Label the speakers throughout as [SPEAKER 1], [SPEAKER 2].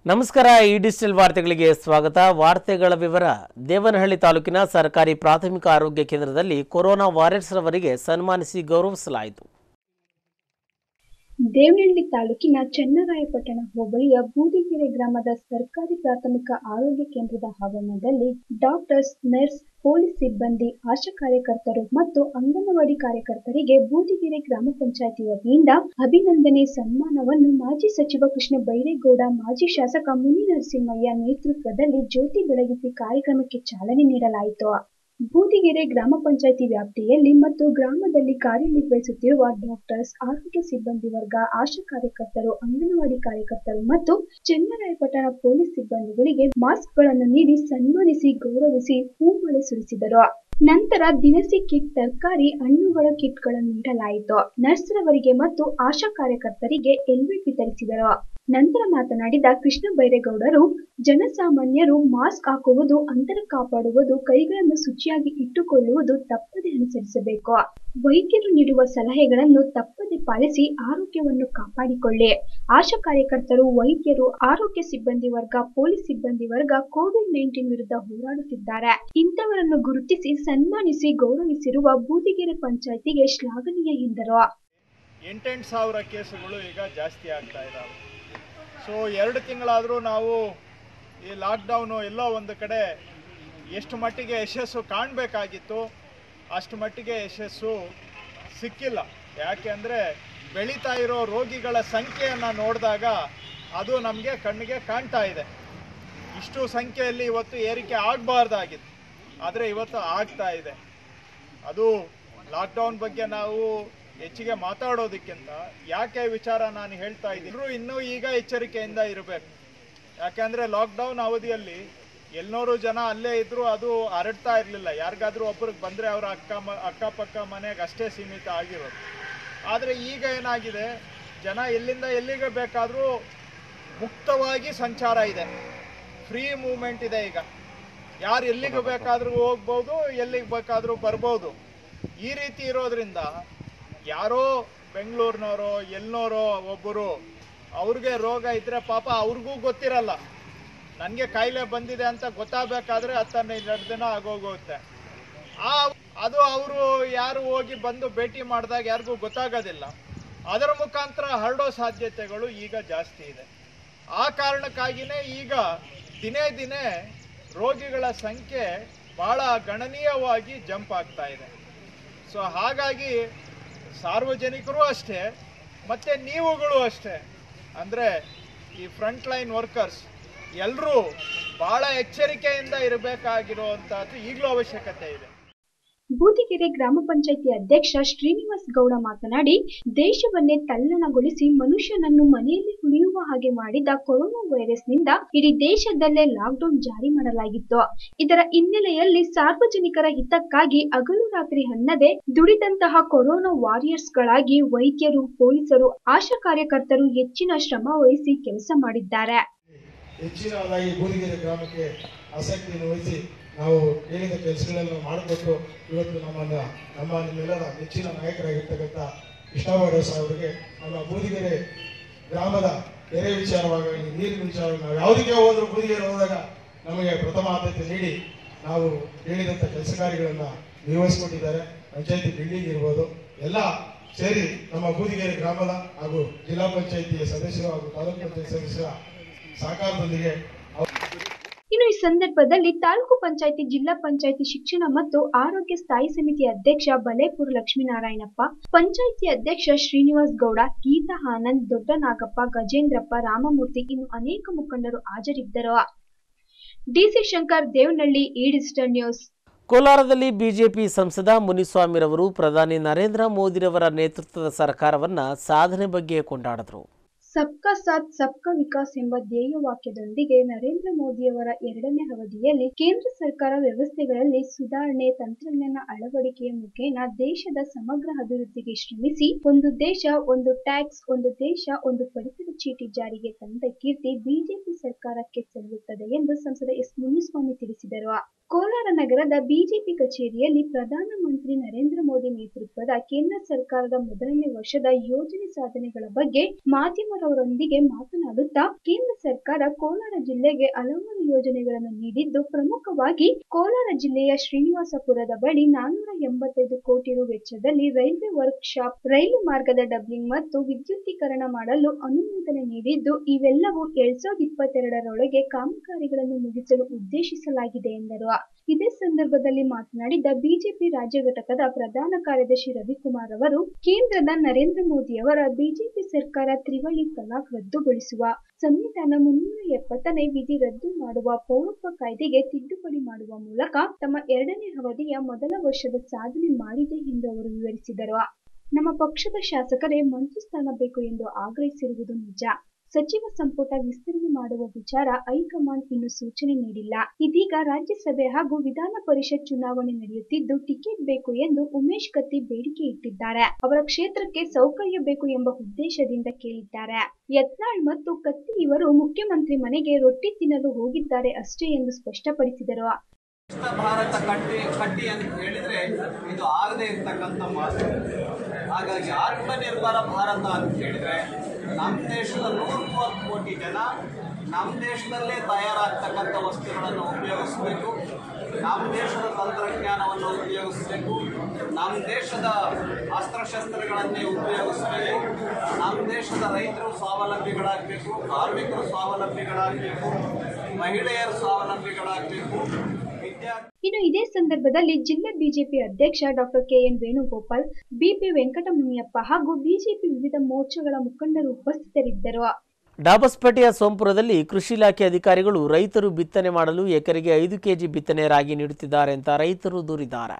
[SPEAKER 1] ನಮಸ್ಕಾರ ಈ ಡಿಜಿಟಲ್ ವಾರ್ತೆಗಳಿಗೆ ಸ್ವಾಗತ ವಾರ್ತೆಗಳ ವಿವರ ದೇವನಹಳ್ಳಿ ತಾಲೂಕಿನ ಸರ್ಕಾರಿ ಪ್ರಾಥಮಿಕ ಆರೋಗ್ಯ ಕೇಂದ್ರದಲ್ಲಿ ಕೊರೋನಾ ವಾರಿಯರ್ಸ್ ರವರಿಗೆ ಸನ್ಮಾನಿಸಿ ಗೌರವಿಸಲಾಯಿತು
[SPEAKER 2] ದೇವನಹಳ್ಳಿ ತಾಲೂಕಿನ ಚನ್ನರಾಯಪಟ್ಟಣ ಹೋಬಳಿಯ ಬೂದಿಗೆರೆ ಗ್ರಾಮದ ಸರ್ಕಾರಿ ಪ್ರಾಥಮಿಕ ಆರೋಗ್ಯ ಕೇಂದ್ರದ ಆವರಣದಲ್ಲಿ ಡಾಕ್ಟರ್ಸ್ ನರ್ಸ್ ಪೊಲೀಸ್ ಸಿಬ್ಬಂದಿ ಆಶಾ ಕಾರ್ಯಕರ್ತರು ಮತ್ತು ಅಂಗನವಾಡಿ ಕಾರ್ಯಕರ್ತರಿಗೆ ಬೂದಿಗೆರೆ ಗ್ರಾಮ ಪಂಚಾಯತಿ ವತಿಯಿಂದ ಅಭಿನಂದನೆ ಸನ್ಮಾನವನ್ನು ಮಾಜಿ ಸಚಿವ ಕೃಷ್ಣ ಬೈರೇಗೌಡ ಮಾಜಿ ಶಾಸಕ ಮುನಿ ನರಸಿಂಹಯ್ಯ ನೇತೃತ್ವದಲ್ಲಿ ಜ್ಯೋತಿ ಬೆಳಗಿಸಿ ಕಾರ್ಯಕ್ರಮಕ್ಕೆ ಚಾಲನೆ ನೀಡಲಾಯಿತು ಬೂದಿಗೆರೆ ಗ್ರಾಮ ಪಂಚಾಯಿತಿ ವ್ಯಾಪ್ತಿಯಲ್ಲಿ ಮತ್ತು ಗ್ರಾಮದಲ್ಲಿ ಕಾರ್ಯನಿರ್ವಹಿಸುತ್ತಿರುವ ಡಾಕ್ಟರ್ಸ್ ಆರೋಗ್ಯ ಸಿಬ್ಬಂದಿ ವರ್ಗ ಆಶಾ ಕಾರ್ಯಕರ್ತರು ಅಂಗನವಾಡಿ ಕಾರ್ಯಕರ್ತರು ಮತ್ತು ಚನ್ನರಾಯಪಟ್ಟಣ ಪೊಲೀಸ್ ಸಿಬ್ಬಂದಿಗಳಿಗೆ ಮಾಸ್ಕ್ಗಳನ್ನು ನೀಡಿ ಸನ್ಮಾನಿಸಿ ಗೌರವಿಸಿ ಹೂಮಳೆ ಸುರಿಸಿದರು ನಂತರ ದಿನಸಿ ಕಿಟ್ ತರಕಾರಿ ಹಣ್ಣುಗಳ ಕಿಟ್ಗಳನ್ನು ನೀಡಲಾಯಿತು ನರ್ಸ್ರವರಿಗೆ ಮತ್ತು ಆಶಾ ಕಾರ್ಯಕರ್ತರಿಗೆ ಹೆಲ್ಮೆಟ್ ವಿತರಿಸಿದರು ನಂತರ ಮಾತನಾಡಿದ ಕೃಷ್ಣ ಬೈರೇಗೌಡರು ಜನಸಾಮಾನ್ಯರು ಮಾಸ್ಕ್ ಹಾಕುವುದು ಅಂತರ ಕಾಪಾಡುವುದು ಕೈಗಳನ್ನು ಶುಚಿಯಾಗಿ ಇಟ್ಟುಕೊಳ್ಳುವುದು ತಪ್ಪದೆ ಅನುಸರಿಸಬೇಕು ವೈದ್ಯರು ನೀಡುವ ಸಲಹೆಗಳನ್ನು ತಪ್ಪದೆ ಪಾಲಿಸಿ ಆರೋಗ್ಯವನ್ನು ಕಾಪಾಡಿಕೊಳ್ಳಿ ಆಶಾ ಕಾರ್ಯಕರ್ತರು ವೈದ್ಯರು ಆರೋಗ್ಯ ಸಿಬ್ಬಂದಿ ವರ್ಗ ಪೊಲೀಸ್ ಸಿಬ್ಬಂದಿ ವರ್ಗ ಕೋವಿಡ್ ನೈನ್ಟೀನ್ ವಿರುದ್ಧ ಹೋರಾಡುತ್ತಿದ್ದಾರೆ ಇಂಥವರನ್ನು ಗುರುತಿಸಿ ಸನ್ಮಾನಿಸಿ ಗೌರವಿಸಿರುವ ಬೂದಿಗೆರೆ ಪಂಚಾಯಿತಿಗೆ ಶ್ಲಾಘನೀಯ ಎಂದರು
[SPEAKER 3] ಎಂಟೆಂಟು ಸಾವಿರ ಕೇಸುಗಳು ಈಗ ಜಾಸ್ತಿ ಆಗ್ತಾ ಇದ್ದಾವೆ ಸೊ ಎರಡು ತಿಂಗಳಾದರೂ ನಾವು ಈ ಲಾಕ್ಡೌನು ಎಲ್ಲೋ ಒಂದು ಕಡೆ ಎಷ್ಟು ಮಟ್ಟಿಗೆ ಯಶಸ್ಸು ಕಾಣಬೇಕಾಗಿತ್ತು ಅಷ್ಟು ಮಟ್ಟಿಗೆ ಯಶಸ್ಸು ಸಿಕ್ಕಿಲ್ಲ ಯಾಕೆ ಅಂದರೆ ಬೆಳೀತಾ ಇರೋ ರೋಗಿಗಳ ಸಂಖ್ಯೆಯನ್ನು ನೋಡಿದಾಗ ಅದು ನಮಗೆ ಕಣ್ಣಿಗೆ ಕಾಣ್ತಾ ಇದೆ ಇಷ್ಟು ಸಂಖ್ಯೆಯಲ್ಲಿ ಇವತ್ತು ಏರಿಕೆ ಆಗಬಾರ್ದಾಗಿತ್ತು ಆದರೆ ಇವತ್ತು ಆಗ್ತಾ ಇದೆ ಅದು ಲಾಕ್ಡೌನ್ ಬಗ್ಗೆ ನಾವು ಹೆಚ್ಚಿಗೆ ಮಾತಾಡೋದಕ್ಕಿಂತ ಯಾಕೆ ವಿಚಾರ ನಾನು ಹೇಳ್ತಾ ಇದ್ದೀನಿ ಇನ್ನೂ ಈಗ ಎಚ್ಚರಿಕೆಯಿಂದ ಇರಬೇಕು ಯಾಕೆಂದರೆ ಲಾಕ್ಡೌನ್ ಅವಧಿಯಲ್ಲಿ ಎಲ್ಲನೂರು ಜನ ಅಲ್ಲೇ ಇದ್ದರೂ ಅದು ಹರಡ್ತಾ ಇರಲಿಲ್ಲ ಯಾರಿಗಾದ್ರೂ ಒಬ್ರಿಗೆ ಬಂದರೆ ಅವರ ಅಕ್ಕ ಮ ಅಕ್ಕಪಕ್ಕ ಮನೆಗೆ ಅಷ್ಟೇ ಸೀಮಿತ ಆಗಿರೋದು ಆದರೆ ಈಗ ಏನಾಗಿದೆ ಜನ ಎಲ್ಲಿಂದ ಎಲ್ಲಿಗೆ ಬೇಕಾದರೂ ಮುಕ್ತವಾಗಿ ಸಂಚಾರ ಇದೆ ಫ್ರೀ ಮೂವ್ಮೆಂಟ್ ಇದೆ ಈಗ ಯಾರು ಎಲ್ಲಿಗೆ ಬೇಕಾದರೂ ಹೋಗ್ಬೋದು ಎಲ್ಲಿಗೆ ಬೇಕಾದರೂ ಬರ್ಬೋದು ಈ ರೀತಿ ಇರೋದ್ರಿಂದ ಯಾರೋ ಬೆಂಗಳೂರಿನವರೋ ಎಲ್ಲೋರೋ ಒಬ್ಬರು ಅವ್ರಿಗೆ ರೋಗ ಇದ್ದರೆ ಪಾಪ ಅವ್ರಿಗೂ ಗೊತ್ತಿರಲ್ಲ ನನಗೆ ಕಾಯಿಲೆ ಬಂದಿದೆ ಅಂತ ಗೊತ್ತಾಗಬೇಕಾದ್ರೆ ಹತ್ತು ಹನ್ನೆರಡು ದಿನ ಆಗೋಗುತ್ತೆ ಆ ಅದು ಅವರು ಯಾರು ಹೋಗಿ ಬಂದು ಭೇಟಿ ಮಾಡಿದಾಗ ಯಾರಿಗೂ ಗೊತ್ತಾಗೋದಿಲ್ಲ ಅದರ ಮುಖಾಂತರ ಹರಡೋ ಸಾಧ್ಯತೆಗಳು ಈಗ ಜಾಸ್ತಿ ಇದೆ ಆ ಕಾರಣಕ್ಕಾಗಿಯೇ ಈಗ ದಿನೇ ದಿನೇ ರೋಗಿಗಳ ಸಂಖ್ಯೆ ಭಾಳ ಗಣನೀಯವಾಗಿ ಜಂಪ್ ಆಗ್ತಾ ಇದೆ ಸೊ ಹಾಗಾಗಿ ಸಾರ್ವಜನಿಕರು ಅಷ್ಟೇ ಮತ್ತು ನೀವುಗಳು ಅಷ್ಟೇ ಅಂದರೆ ಈ ಫ್ರಂಟ್ ಲೈನ್ ವರ್ಕರ್ಸ್ ಎಲ್ಲರೂ ಭಾಳ ಎಚ್ಚರಿಕೆಯಿಂದ ಇರಬೇಕಾಗಿರುವಂಥದ್ದು ಈಗಲೂ ಅವಶ್ಯಕತೆ ಇದೆ
[SPEAKER 2] ಬೂದಿಗೆರೆ ಗ್ರಾಮ ಪಂಚಾಯಿತಿ ಅಧ್ಯಕ್ಷ ಶ್ರೀನಿವಾಸ್ ಗೌಡ ಮಾತನಾಡಿ ದೇಶವನ್ನೇ ತಲ್ಲಣಗೊಳಿಸಿ ಮನುಷ್ಯನನ್ನು ಮನೆಯಲ್ಲಿ ಉಳಿಯುವ ಹಾಗೆ ಮಾಡಿದ ಕೊರೋನಾ ವೈರಸ್ನಿಂದ ಇಡೀ ದೇಶದಲ್ಲೇ ಲಾಕ್ಡೌನ್ ಜಾರಿ ಮಾಡಲಾಗಿತ್ತು ಇದರ ಹಿನ್ನೆಲೆಯಲ್ಲಿ ಸಾರ್ವಜನಿಕರ ಹಿತಕ್ಕಾಗಿ ಹಗಲು ರಾತ್ರಿ ಅನ್ನದೆ ದುಡಿದಂತಹ ಕೊರೋನಾ ವಾರಿಯರ್ಸ್ಗಳಾಗಿ ವೈದ್ಯರು ಪೊಲೀಸರು ಆಶಾ ಕಾರ್ಯಕರ್ತರು ಹೆಚ್ಚಿನ ಶ್ರಮ ವಹಿಸಿ ಕೆಲಸ ಮಾಡಿದ್ದಾರೆ
[SPEAKER 4] ಹೆಚ್ಚಿನದಾಗಿ ಬೂದಿಗೆರೆ ಗ್ರಾಮಕ್ಕೆ ಆಸಕ್ತಿಯನ್ನು ವಹಿಸಿ ನಾವು ಹೇಳಿದ ಕೆಲಸಗಳನ್ನು ಮಾಡಿಕೊಟ್ಟು ಇವತ್ತು ನಮ್ಮನ್ನು ನಮ್ಮ ನಿಮ್ಮೆಲ್ಲರ ನೆಚ್ಚಿನ ನಾಯಕರಾಗಿರ್ತಕ್ಕಂಥ ಕೃಷ್ಣವಾಡ ಸಾಹೇಬರಿಗೆ ನಮ್ಮ ಬೂದಿಗೆರೆ ಗ್ರಾಮದ ಕೆರೆ ವಿಚಾರವಾಗಿ ನೀರಿನ ವಿಚಾರವಾಗಿ ನಾವು ಯಾವುದಕ್ಕೆ ಹೋದರೂ ಬೂದಿಗೆರೆ ಹೋದಾಗ ನಮಗೆ ಪ್ರಥಮ ಆದ್ಯತೆ ನೀಡಿ ನಾವು ಹೇಳಿದಂಥ ಕೆಲಸ ಕಾರ್ಯಗಳನ್ನು ನಿರ್ವಹಿಸಿಕೊಟ್ಟಿದ್ದಾರೆ ಪಂಚಾಯತಿ ಬಿಲ್ಡಿಂಗ್ ಇರ್ಬೋದು ಎಲ್ಲ ಸೇರಿ ನಮ್ಮ ಬೂದಿಗೆರೆ ಗ್ರಾಮದ ಹಾಗೂ ಜಿಲ್ಲಾ ಪಂಚಾಯಿತಿಯ ಸದಸ್ಯರು ಹಾಗೂ ತಾಲೂಕು ಪಂಚಾಯತ್ ಸದಸ್ಯರ ಸಹಕಾರದೊಂದಿಗೆ
[SPEAKER 2] ಇನ್ನು ಈ ಸಂದರ್ಭದಲ್ಲಿ ತಾಲೂಕು ಪಂಚಾಯಿತಿ ಜಿಲ್ಲಾ ಪಂಚಾಯಿತಿ ಶಿಕ್ಷಣ ಮತ್ತು ಆರೋಗ್ಯ ಸ್ಥಾಯಿ ಸಮಿತಿ ಅಧ್ಯಕ್ಷ ಬಲೇಪುರ ಲಕ್ಷ್ಮೀನಾರಾಯಣಪ್ಪ ಪಂಚಾಯಿತಿ ಅಧ್ಯಕ್ಷ ಶ್ರೀನಿವಾಸ್ ಗೌಡ ಗೀತಾ ಆನಂದ್ ದೊಡ್ಡನಾಗಪ್ಪ ಗಜೇಂದ್ರಪ್ಪ ರಾಮಮೂರ್ತಿ ಇನ್ನು ಅನೇಕ ಮುಖಂಡರು ಹಾಜರಿದ್ದರು ಡಿಸಿ ಶಂಕರ್ ದೇವನಹಳ್ಳಿ ಈ ಡಿಜಿಟಲ್ ನ್ಯೂಸ್
[SPEAKER 1] ಕೋಲಾರದಲ್ಲಿ ಬಿಜೆಪಿ ಸಂಸದ ಮುನಿಸ್ವಾಮಿರವರು ಪ್ರಧಾನಿ ನರೇಂದ್ರ ಮೋದಿರವರ ನೇತೃತ್ವದ ಸರ್ಕಾರವನ್ನ ಸಾಧನೆ ಬಗ್ಗೆ ಕೊಂಡಾಡಿದರು
[SPEAKER 2] ಸಬ್ಕಾ ಸಾಥ್ ಸಬ್ಕಾ ವಿಕಾಸ್ ಎಂಬ ಧ್ಯೇಯ ವಾಕ್ಯದೊಂದಿಗೆ ನರೇಂದ್ರ ಮೋದಿಯವರ ಎರಡನೇ ಅವಧಿಯಲ್ಲಿ ಕೇಂದ್ರ ಸರ್ಕಾರ ವ್ಯವಸ್ಥೆಗಳಲ್ಲಿ ಸುಧಾರಣೆ ತಂತ್ರಜ್ಞಾನ ಅಳವಡಿಕೆಯ ಮುಖೇನ ದೇಶದ ಸಮಗ್ರ ಅಭಿವೃದ್ಧಿಗೆ ಶ್ರಮಿಸಿ ಒಂದು ದೇಶ ಒಂದು ಟ್ಯಾಕ್ಸ್ ಒಂದು ದೇಶ ಒಂದು ಪಡಿತರ ಚೀಟಿ ಜಾರಿಗೆ ತಂದ ಕೀರ್ತಿ ಬಿಜೆಪಿ ಸರ್ಕಾರಕ್ಕೆ ಸಲ್ಲುತ್ತದೆ ಎಂದು ಸಂಸದ ಎಸ್ ಮುನಿಸ್ವಾಮಿ ತಿಳಿಸಿದರು ಕೋಲಾರ ನಗರದ ಬಿಜೆಪಿ ಕಚೇರಿಯಲ್ಲಿ ಪ್ರಧಾನಮಂತ್ರಿ ನರೇಂದ್ರ ಮೋದಿ ನೇತೃತ್ವದ ಕೇಂದ್ರ ಸರ್ಕಾರದ ಮೊದಲನೇ ವರ್ಷದ ಯೋಜನೆ ಸಾಧನೆಗಳ ಬಗ್ಗೆ ಮಾಧ್ಯಮದವರೊಂದಿಗೆ ಮಾತನಾಡುತ್ತಾ ಕೇಂದ್ರ ಸರ್ಕಾರ ಕೋಲಾರ ಜಿಲ್ಲೆಗೆ ಹಲವಾರು ಯೋಜನೆಗಳನ್ನು ನೀಡಿದ್ದು ಪ್ರಮುಖವಾಗಿ ಕೋಲಾರ ಜಿಲ್ಲೆಯ ಶ್ರೀನಿವಾಸಪುರದ ಬಳಿ ನಾನ್ನೂರ ಎಂಬತ್ತೈದು ಕೋಟಿ ರು ವೆಚ್ಚದಲ್ಲಿ ರೈಲ್ವೆ ವರ್ಕ್ ಶಾಪ್ ರೈಲು ಮಾರ್ಗದ ಡಬ್ಲಿಂಗ್ ಮತ್ತು ವಿದ್ಯುದ್ದೀಕರಣ ಮಾಡಲು ಅನುಮೋದನೆ ನೀಡಿದ್ದು ಇವೆಲ್ಲವೂ ಎರಡ್ ಸಾವಿರದ ಇಪ್ಪತ್ತೆರಡರೊಳಗೆ ಕಾಮಗಾರಿಗಳನ್ನು ಮುಗಿಸಲು ಉದ್ದೇಶಿಸಲಾಗಿದೆ ಎಂದರು ಇದೇ ಸಂದರ್ಭದಲ್ಲಿ ಮಾತನಾಡಿದ ಬಿಜೆಪಿ ರಾಜ್ಯ ಘಟಕದ ಪ್ರಧಾನ ಕಾರ್ಯದರ್ಶಿ ರವಿಕುಮಾರ್ ಅವರು ಕೇಂದ್ರದ ನರೇಂದ್ರ ಮೋದಿಯವರ ಬಿಜೆಪಿ ಸರ್ಕಾರ ತ್ರಿವಳಿ ತಲಾಖ್ ರದ್ದುಗೊಳಿಸುವ ಸಂವಿಧಾನ ಮುನ್ನೂರ ಎಪ್ಪತ್ತನೇ ವಿಧಿ ರದ್ದು ಮಾಡುವ ಪೌರತ್ವ ಕಾಯ್ದೆಗೆ ತಿದ್ದುಪಡಿ ಮಾಡುವ ಮೂಲಕ ತಮ್ಮ ಎರಡನೇ ಅವಧಿಯ ಮೊದಲ ವರ್ಷದ ಸಾಧನೆ ಮಾಡಿದೆ ಎಂದು ಅವರು ವಿವರಿಸಿದರು ನಮ್ಮ ಪಕ್ಷದ ಶಾಸಕರೇ ಮಂತ್ರಿ ಸ್ಥಾನ ಬೇಕು ಎಂದು ಆಗ್ರಹಿಸಿರುವುದು ನಿಜ ಸಚಿವ ಸಂಪುಟ ವಿಸ್ತರಣೆ ಮಾಡುವ ವಿಚಾರ ಹೈಕಮಾಂಡ್ ಇನ್ನು ಸೂಚನೆ ನೀಡಿಲ್ಲ ಇದೀಗ ರಾಜ್ಯಸಭೆ ಹಾಗೂ ವಿಧಾನ ಪರಿಷತ್ ಚುನಾವಣೆ ನಡೆಯುತ್ತಿದ್ದು ಟಿಕೆಟ್ ಬೇಕು ಎಂದು ಉಮೇಶ್ ಕತ್ತಿ ಬೇಡಿಕೆ ಇಟ್ಟಿದ್ದಾರೆ ಅವರ ಕ್ಷೇತ್ರಕ್ಕೆ ಸೌಕರ್ಯ ಬೇಕು ಎಂಬ ಉದ್ದೇಶದಿಂದ ಕೇಳಿದ್ದಾರೆ ಯತ್ನಾಳ್ ಮತ್ತು ಕತ್ತಿ ಇವರು ಮುಖ್ಯಮಂತ್ರಿ ಮನೆಗೆ ರೊಟ್ಟಿ ತಿನ್ನಲು ಹೋಗಿದ್ದಾರೆ ಅಷ್ಟೇ ಎಂದು ಸ್ಪಷ್ಟಪಡಿಸಿದರು
[SPEAKER 5] ಮುಕ್ತ ಭಾರತ ಕಟ್ಟಿ ಕಟ್ಟಿ ಅಂತ ಹೇಳಿದ್ರೆ ಇದು ಆಗದೆ ಇರ್ತಕ್ಕಂಥ ಮಾತು ಹಾಗಾಗಿ ಆತ್ಮನಿರ್ಭರ ಭಾರತ ಅಂತ ಹೇಳಿದ್ರೆ ನಮ್ಮ ದೇಶದ ನೂರ ಮೂವತ್ತು ಕೋಟಿ ಜನ ನಮ್ಮ ದೇಶದಲ್ಲೇ ತಯಾರಾಗ್ತಕ್ಕಂಥ ವಸ್ತುಗಳನ್ನು ಉಪಯೋಗಿಸಬೇಕು ನಮ್ಮ ದೇಶದ ತಂತ್ರಜ್ಞಾನವನ್ನು ಉಪಯೋಗಿಸಬೇಕು ನಮ್ಮ ದೇಶದ ಅಸ್ತ್ರಶಸ್ತ್ರಗಳನ್ನೇ ಉಪಯೋಗಿಸಬೇಕು ನಮ್ಮ ದೇಶದ ರೈತರು ಸ್ವಾವಲಂಬಿಗಳಾಗಬೇಕು ಕಾರ್ಮಿಕರು ಸ್ವಾವಲಂಬಿಗಳಾಗಬೇಕು ಮಹಿಳೆಯರು ಸ್ವಾವಲಂಬಿಗಳಾಗಬೇಕು ವಿದ್ಯಾರ್ಥಿ
[SPEAKER 2] ಇನ್ನು ಇದೇ ಸಂದರ್ಭದಲ್ಲಿ ಜಿಲ್ಲಾ ಬಿಜೆಪಿ ಅಧ್ಯಕ್ಷ doctor KN Venugopal BP Venkatamuniyappa ಹಾಗೂ ಬಿಜೆಪಿ ವಿವಿಧ ಮೋರ್ಚಾಗಳ ಮುಖಂಡರು ಉಪಸ್ಥಿತರಿದ್ದರು
[SPEAKER 1] ಡಾಬಸ್ಪೇಟೆಯ ಸೋಂಪುರದಲ್ಲಿ ಕೃಷಿ ಇಲಾಖೆ ಅಧಿಕಾರಿಗಳು ರೈತರು ಬಿತ್ತನೆ ಮಾಡಲು ಎಕರೆಗೆ ಐದು ಕೆಜಿ ಬಿತ್ತನೆ ರಾಗಿ ನೀಡುತ್ತಿದ್ದಾರೆ ಅಂತ ರೈತರು ದೂರಿದ್ದಾರೆ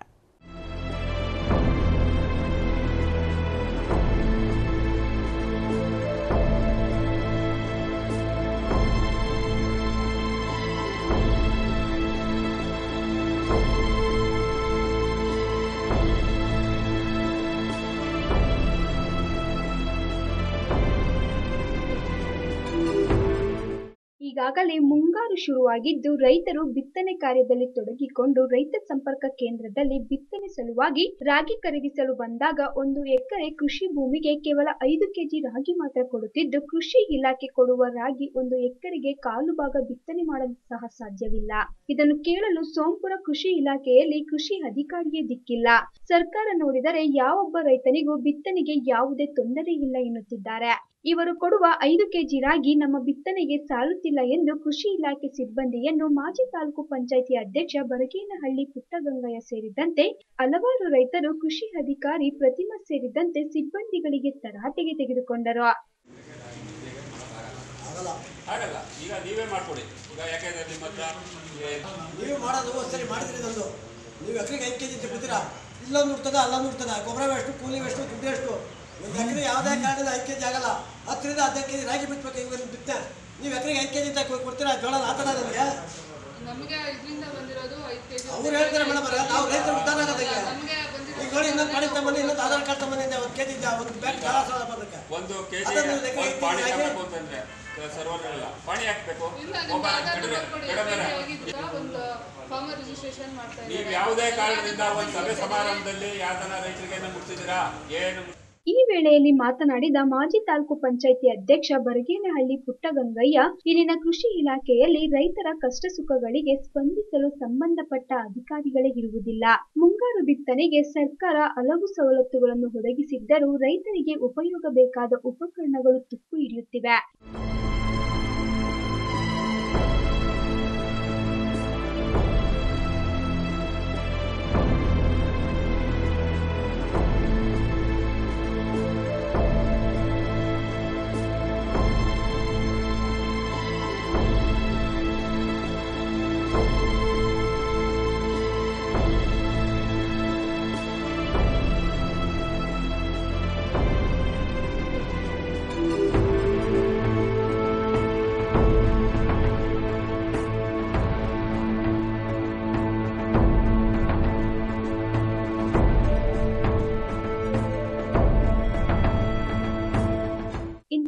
[SPEAKER 2] ಈಗಾಗಲೇ ಮುಂಗಾರು ಶುರುವಾಗಿದ್ದು ರೈತರು ಬಿತ್ತನೆ ಕಾರ್ಯದಲ್ಲಿ ತೊಡಗಿಕೊಂಡು ರೈತ ಸಂಪರ್ಕ ಕೇಂದ್ರದಲ್ಲಿ ಬಿತ್ತನೆ ಸಲುವಾಗಿ ರಾಗಿ ಖರೀದಿಸಲು ಬಂದಾಗ ಒಂದು ಎಕರೆ ಕೃಷಿ ಭೂಮಿಗೆ ಕೇವಲ ಐದು ಕೆಜಿ ರಾಗಿ ಮಾತ್ರ ಕೊಡುತ್ತಿದ್ದು ಕೃಷಿ ಇಲಾಖೆ ಕೊಡುವ ರಾಗಿ ಒಂದು ಎಕರೆಗೆ ಕಾಲು ಭಾಗ ಬಿತ್ತನೆ ಮಾಡಲು ಸಹ ಸಾಧ್ಯವಿಲ್ಲ ಇದನ್ನು ಕೇಳಲು ಸೋಂಪುರ ಕೃಷಿ ಇಲಾಖೆಯಲ್ಲಿ ಕೃಷಿ ಅಧಿಕಾರಿಯೇ ದಿಕ್ಕಿಲ್ಲ ಸರ್ಕಾರ ನೋಡಿದರೆ ಯಾವೊಬ್ಬ ರೈತನಿಗೂ ಬಿತ್ತನೆಗೆ ಯಾವುದೇ ತೊಂದರೆ ಇಲ್ಲ ಎನ್ನುತ್ತಿದ್ದಾರೆ ಇವರು ಕೊಡುವ ಐದು ಕೆಜಿ ರಾಗಿ ನಮ್ಮ ಬಿತ್ತನೆಗೆ ಸಾಲುತ್ತಿಲ್ಲ ಎಂದು ಕೃಷಿ ಇಲಾಖೆ ಸಿಬ್ಬಂದಿಯನ್ನು ಮಾಜಿ ತಾಲೂಕು ಪಂಚಾಯಿತಿ ಅಧ್ಯಕ್ಷ ಬರಗೇನಹಳ್ಳಿ ಪುಟ್ಟಗಂಗಯ್ಯ ಸೇರಿದಂತೆ ಹಲವಾರು ರೈತರು ಕೃಷಿ ಅಧಿಕಾರಿ ಪ್ರತಿಮಾ ಸೇರಿದಂತೆ ಸಿಬ್ಬಂದಿಗಳಿಗೆ ತರಾಟೆಗೆ ತೆಗೆದುಕೊಂಡರು
[SPEAKER 6] ಆಗಲ್ಲ ಈಗ ನೀವೇ ಮಾಡ್ಕೊಡಿ ಈಗ ಯಾಕೆಂದ್ರೆ ನಿಮ್ಮ ಹತ್ರ ಈ-
[SPEAKER 7] ನೀವು ಮಾಡೋದು ಸರಿ ಮಾಡಿದ್ರಿ ನಂದು ನೀವು ಎಕರೆಗೆ ಐದು ಕೆ ಜಿ ಅಂತ ಬಿಡ್ತೀರಾ ಇಲ್ಲೊಂದು ಉಡ್ತದ ಅಲ್ಲೊಂದು ಉಡ್ತದ ಗೊಬ್ಬರ ಎಷ್ಟು ಕೂಲಿ ಎಷ್ಟು ದುಡ್ಡು ಎಷ್ಟು ಒಂದು ಎಕರೆ ಯಾವುದೇ ಕಾರಣದ ಐದು ಕೆ ಜಿ ಆಗಲ್ಲ ಹತ್ತರಿಂದ ಹದಿನೈದು ಕೆ ಜಿ ರಾಗಿ ಬಿತ್ತಬೇಕು ಈಗ ಬಿತ್ತೆ ನೀವು ಎಕರೆಗೆ ಐದು ಕೆ ಜಿ ಅಂತ ಕೊ- ಕೊಡ್ತೀರಾ ಜೋಳ ಆತನ ನನಗೆ
[SPEAKER 8] ನಮಗೆ ಇದರಿಂದ ಬಂದಿರೋದು ಐದು ಕೆಜಿ
[SPEAKER 7] ಅವ್ರು ಹೇಳ್ತಾರೆ ಮೇಡಮ್ ಅವರೇ, ನಾವು ರೈತರು ಉದ್ದಾರ ಆಗೋದಕ್ಕೆ
[SPEAKER 8] ನಮಗೆ ಬಂದಿರೋದು
[SPEAKER 7] ಈಗ ನೋಡಿ ಇನ್ನೊಂದು ಪಾಣಿ ತಮ್ಮನೆ ಇನ್ನೊಂದು ಆಧಾರ್ ಕಾರ್ಡ್ ತಮ್ಮನೆ ಒಂದು ಕೆ ಜಿ ಒಂದು ಬ್ಯಾಂಕ್ ಸಾಲ ಬರೋದಕ್ಕೆ
[SPEAKER 6] ಒಂದು ಕೆಜಿ
[SPEAKER 7] ಅದನ್ನು ಲೆಕ್ಕ
[SPEAKER 6] ಒಂದು ಪಾಣಿ
[SPEAKER 7] ಇಟ್ಟಿದ್ದು
[SPEAKER 6] ಹಾಕಬೇಕು ಅಂತಂದ್ರೆ ಸರ್ವರ್ಗಳೆಲ್ಲ ಪಾಣಿ ಹಾಕ್ಬೇಕು
[SPEAKER 8] ಇಲ್ಲ
[SPEAKER 6] ಒಬ್ಬ
[SPEAKER 8] ನಿಮ್ಗೆ ಆಧಾರ್
[SPEAKER 6] ಕಡಿಮೆ-
[SPEAKER 8] ನಂಬರ್ ಕೊಡಿ
[SPEAKER 6] ಕಡಿಮೆ
[SPEAKER 8] FID ಆಗಿದ್ದ ಒಂದು ಫಾರ್ಮರ್ ರಿಜಿಸ್ಟ್ರೇಷನ್ ಮಾಡ್ತಾ
[SPEAKER 6] ನೀವು
[SPEAKER 8] ಇದ್ದಾರೆ
[SPEAKER 6] ಯಾವುದೇ ಕಾರಣದಿಂದ ಒಂದು ಸಭೆ ಸಮಾರಂಭದಲ್ಲಿ ಯಾವ್ದನ ರೈತರಿಗೆ ಮುಟ್ಟಿದ್ದೀರಾ ಏನು
[SPEAKER 2] ಈ ವೇಳೆಯಲ್ಲಿ ಮಾತನಾಡಿದ ಮಾಜಿ ತಾಲೂಕು ಪಂಚಾಯಿತಿ ಅಧ್ಯಕ್ಷ ಬರಗೇನಹಳ್ಳಿ ಪುಟ್ಟಗಂಗಯ್ಯ ಇಲ್ಲಿನ ಕೃಷಿ ಇಲಾಖೆಯಲ್ಲಿ ರೈತರ ಕಷ್ಟ ಸುಖಗಳಿಗೆ ಸ್ಪಂದಿಸಲು ಸಂಬಂಧಪಟ್ಟ ಅಧಿಕಾರಿಗಳೇ ಇರುವುದಿಲ್ಲ ಮುಂಗಾರು ಬಿತ್ತನೆಗೆ ಸರ್ಕಾರ ಹಲವು ಸವಲತ್ತುಗಳನ್ನು ಒದಗಿಸಿದ್ದರೂ ರೈತರಿಗೆ ಉಪಯೋಗ ಬೇಕಾದ ಉಪಕರಣಗಳು ತುಕ್ಕು ಹಿಡಿಯುತ್ತಿವೆ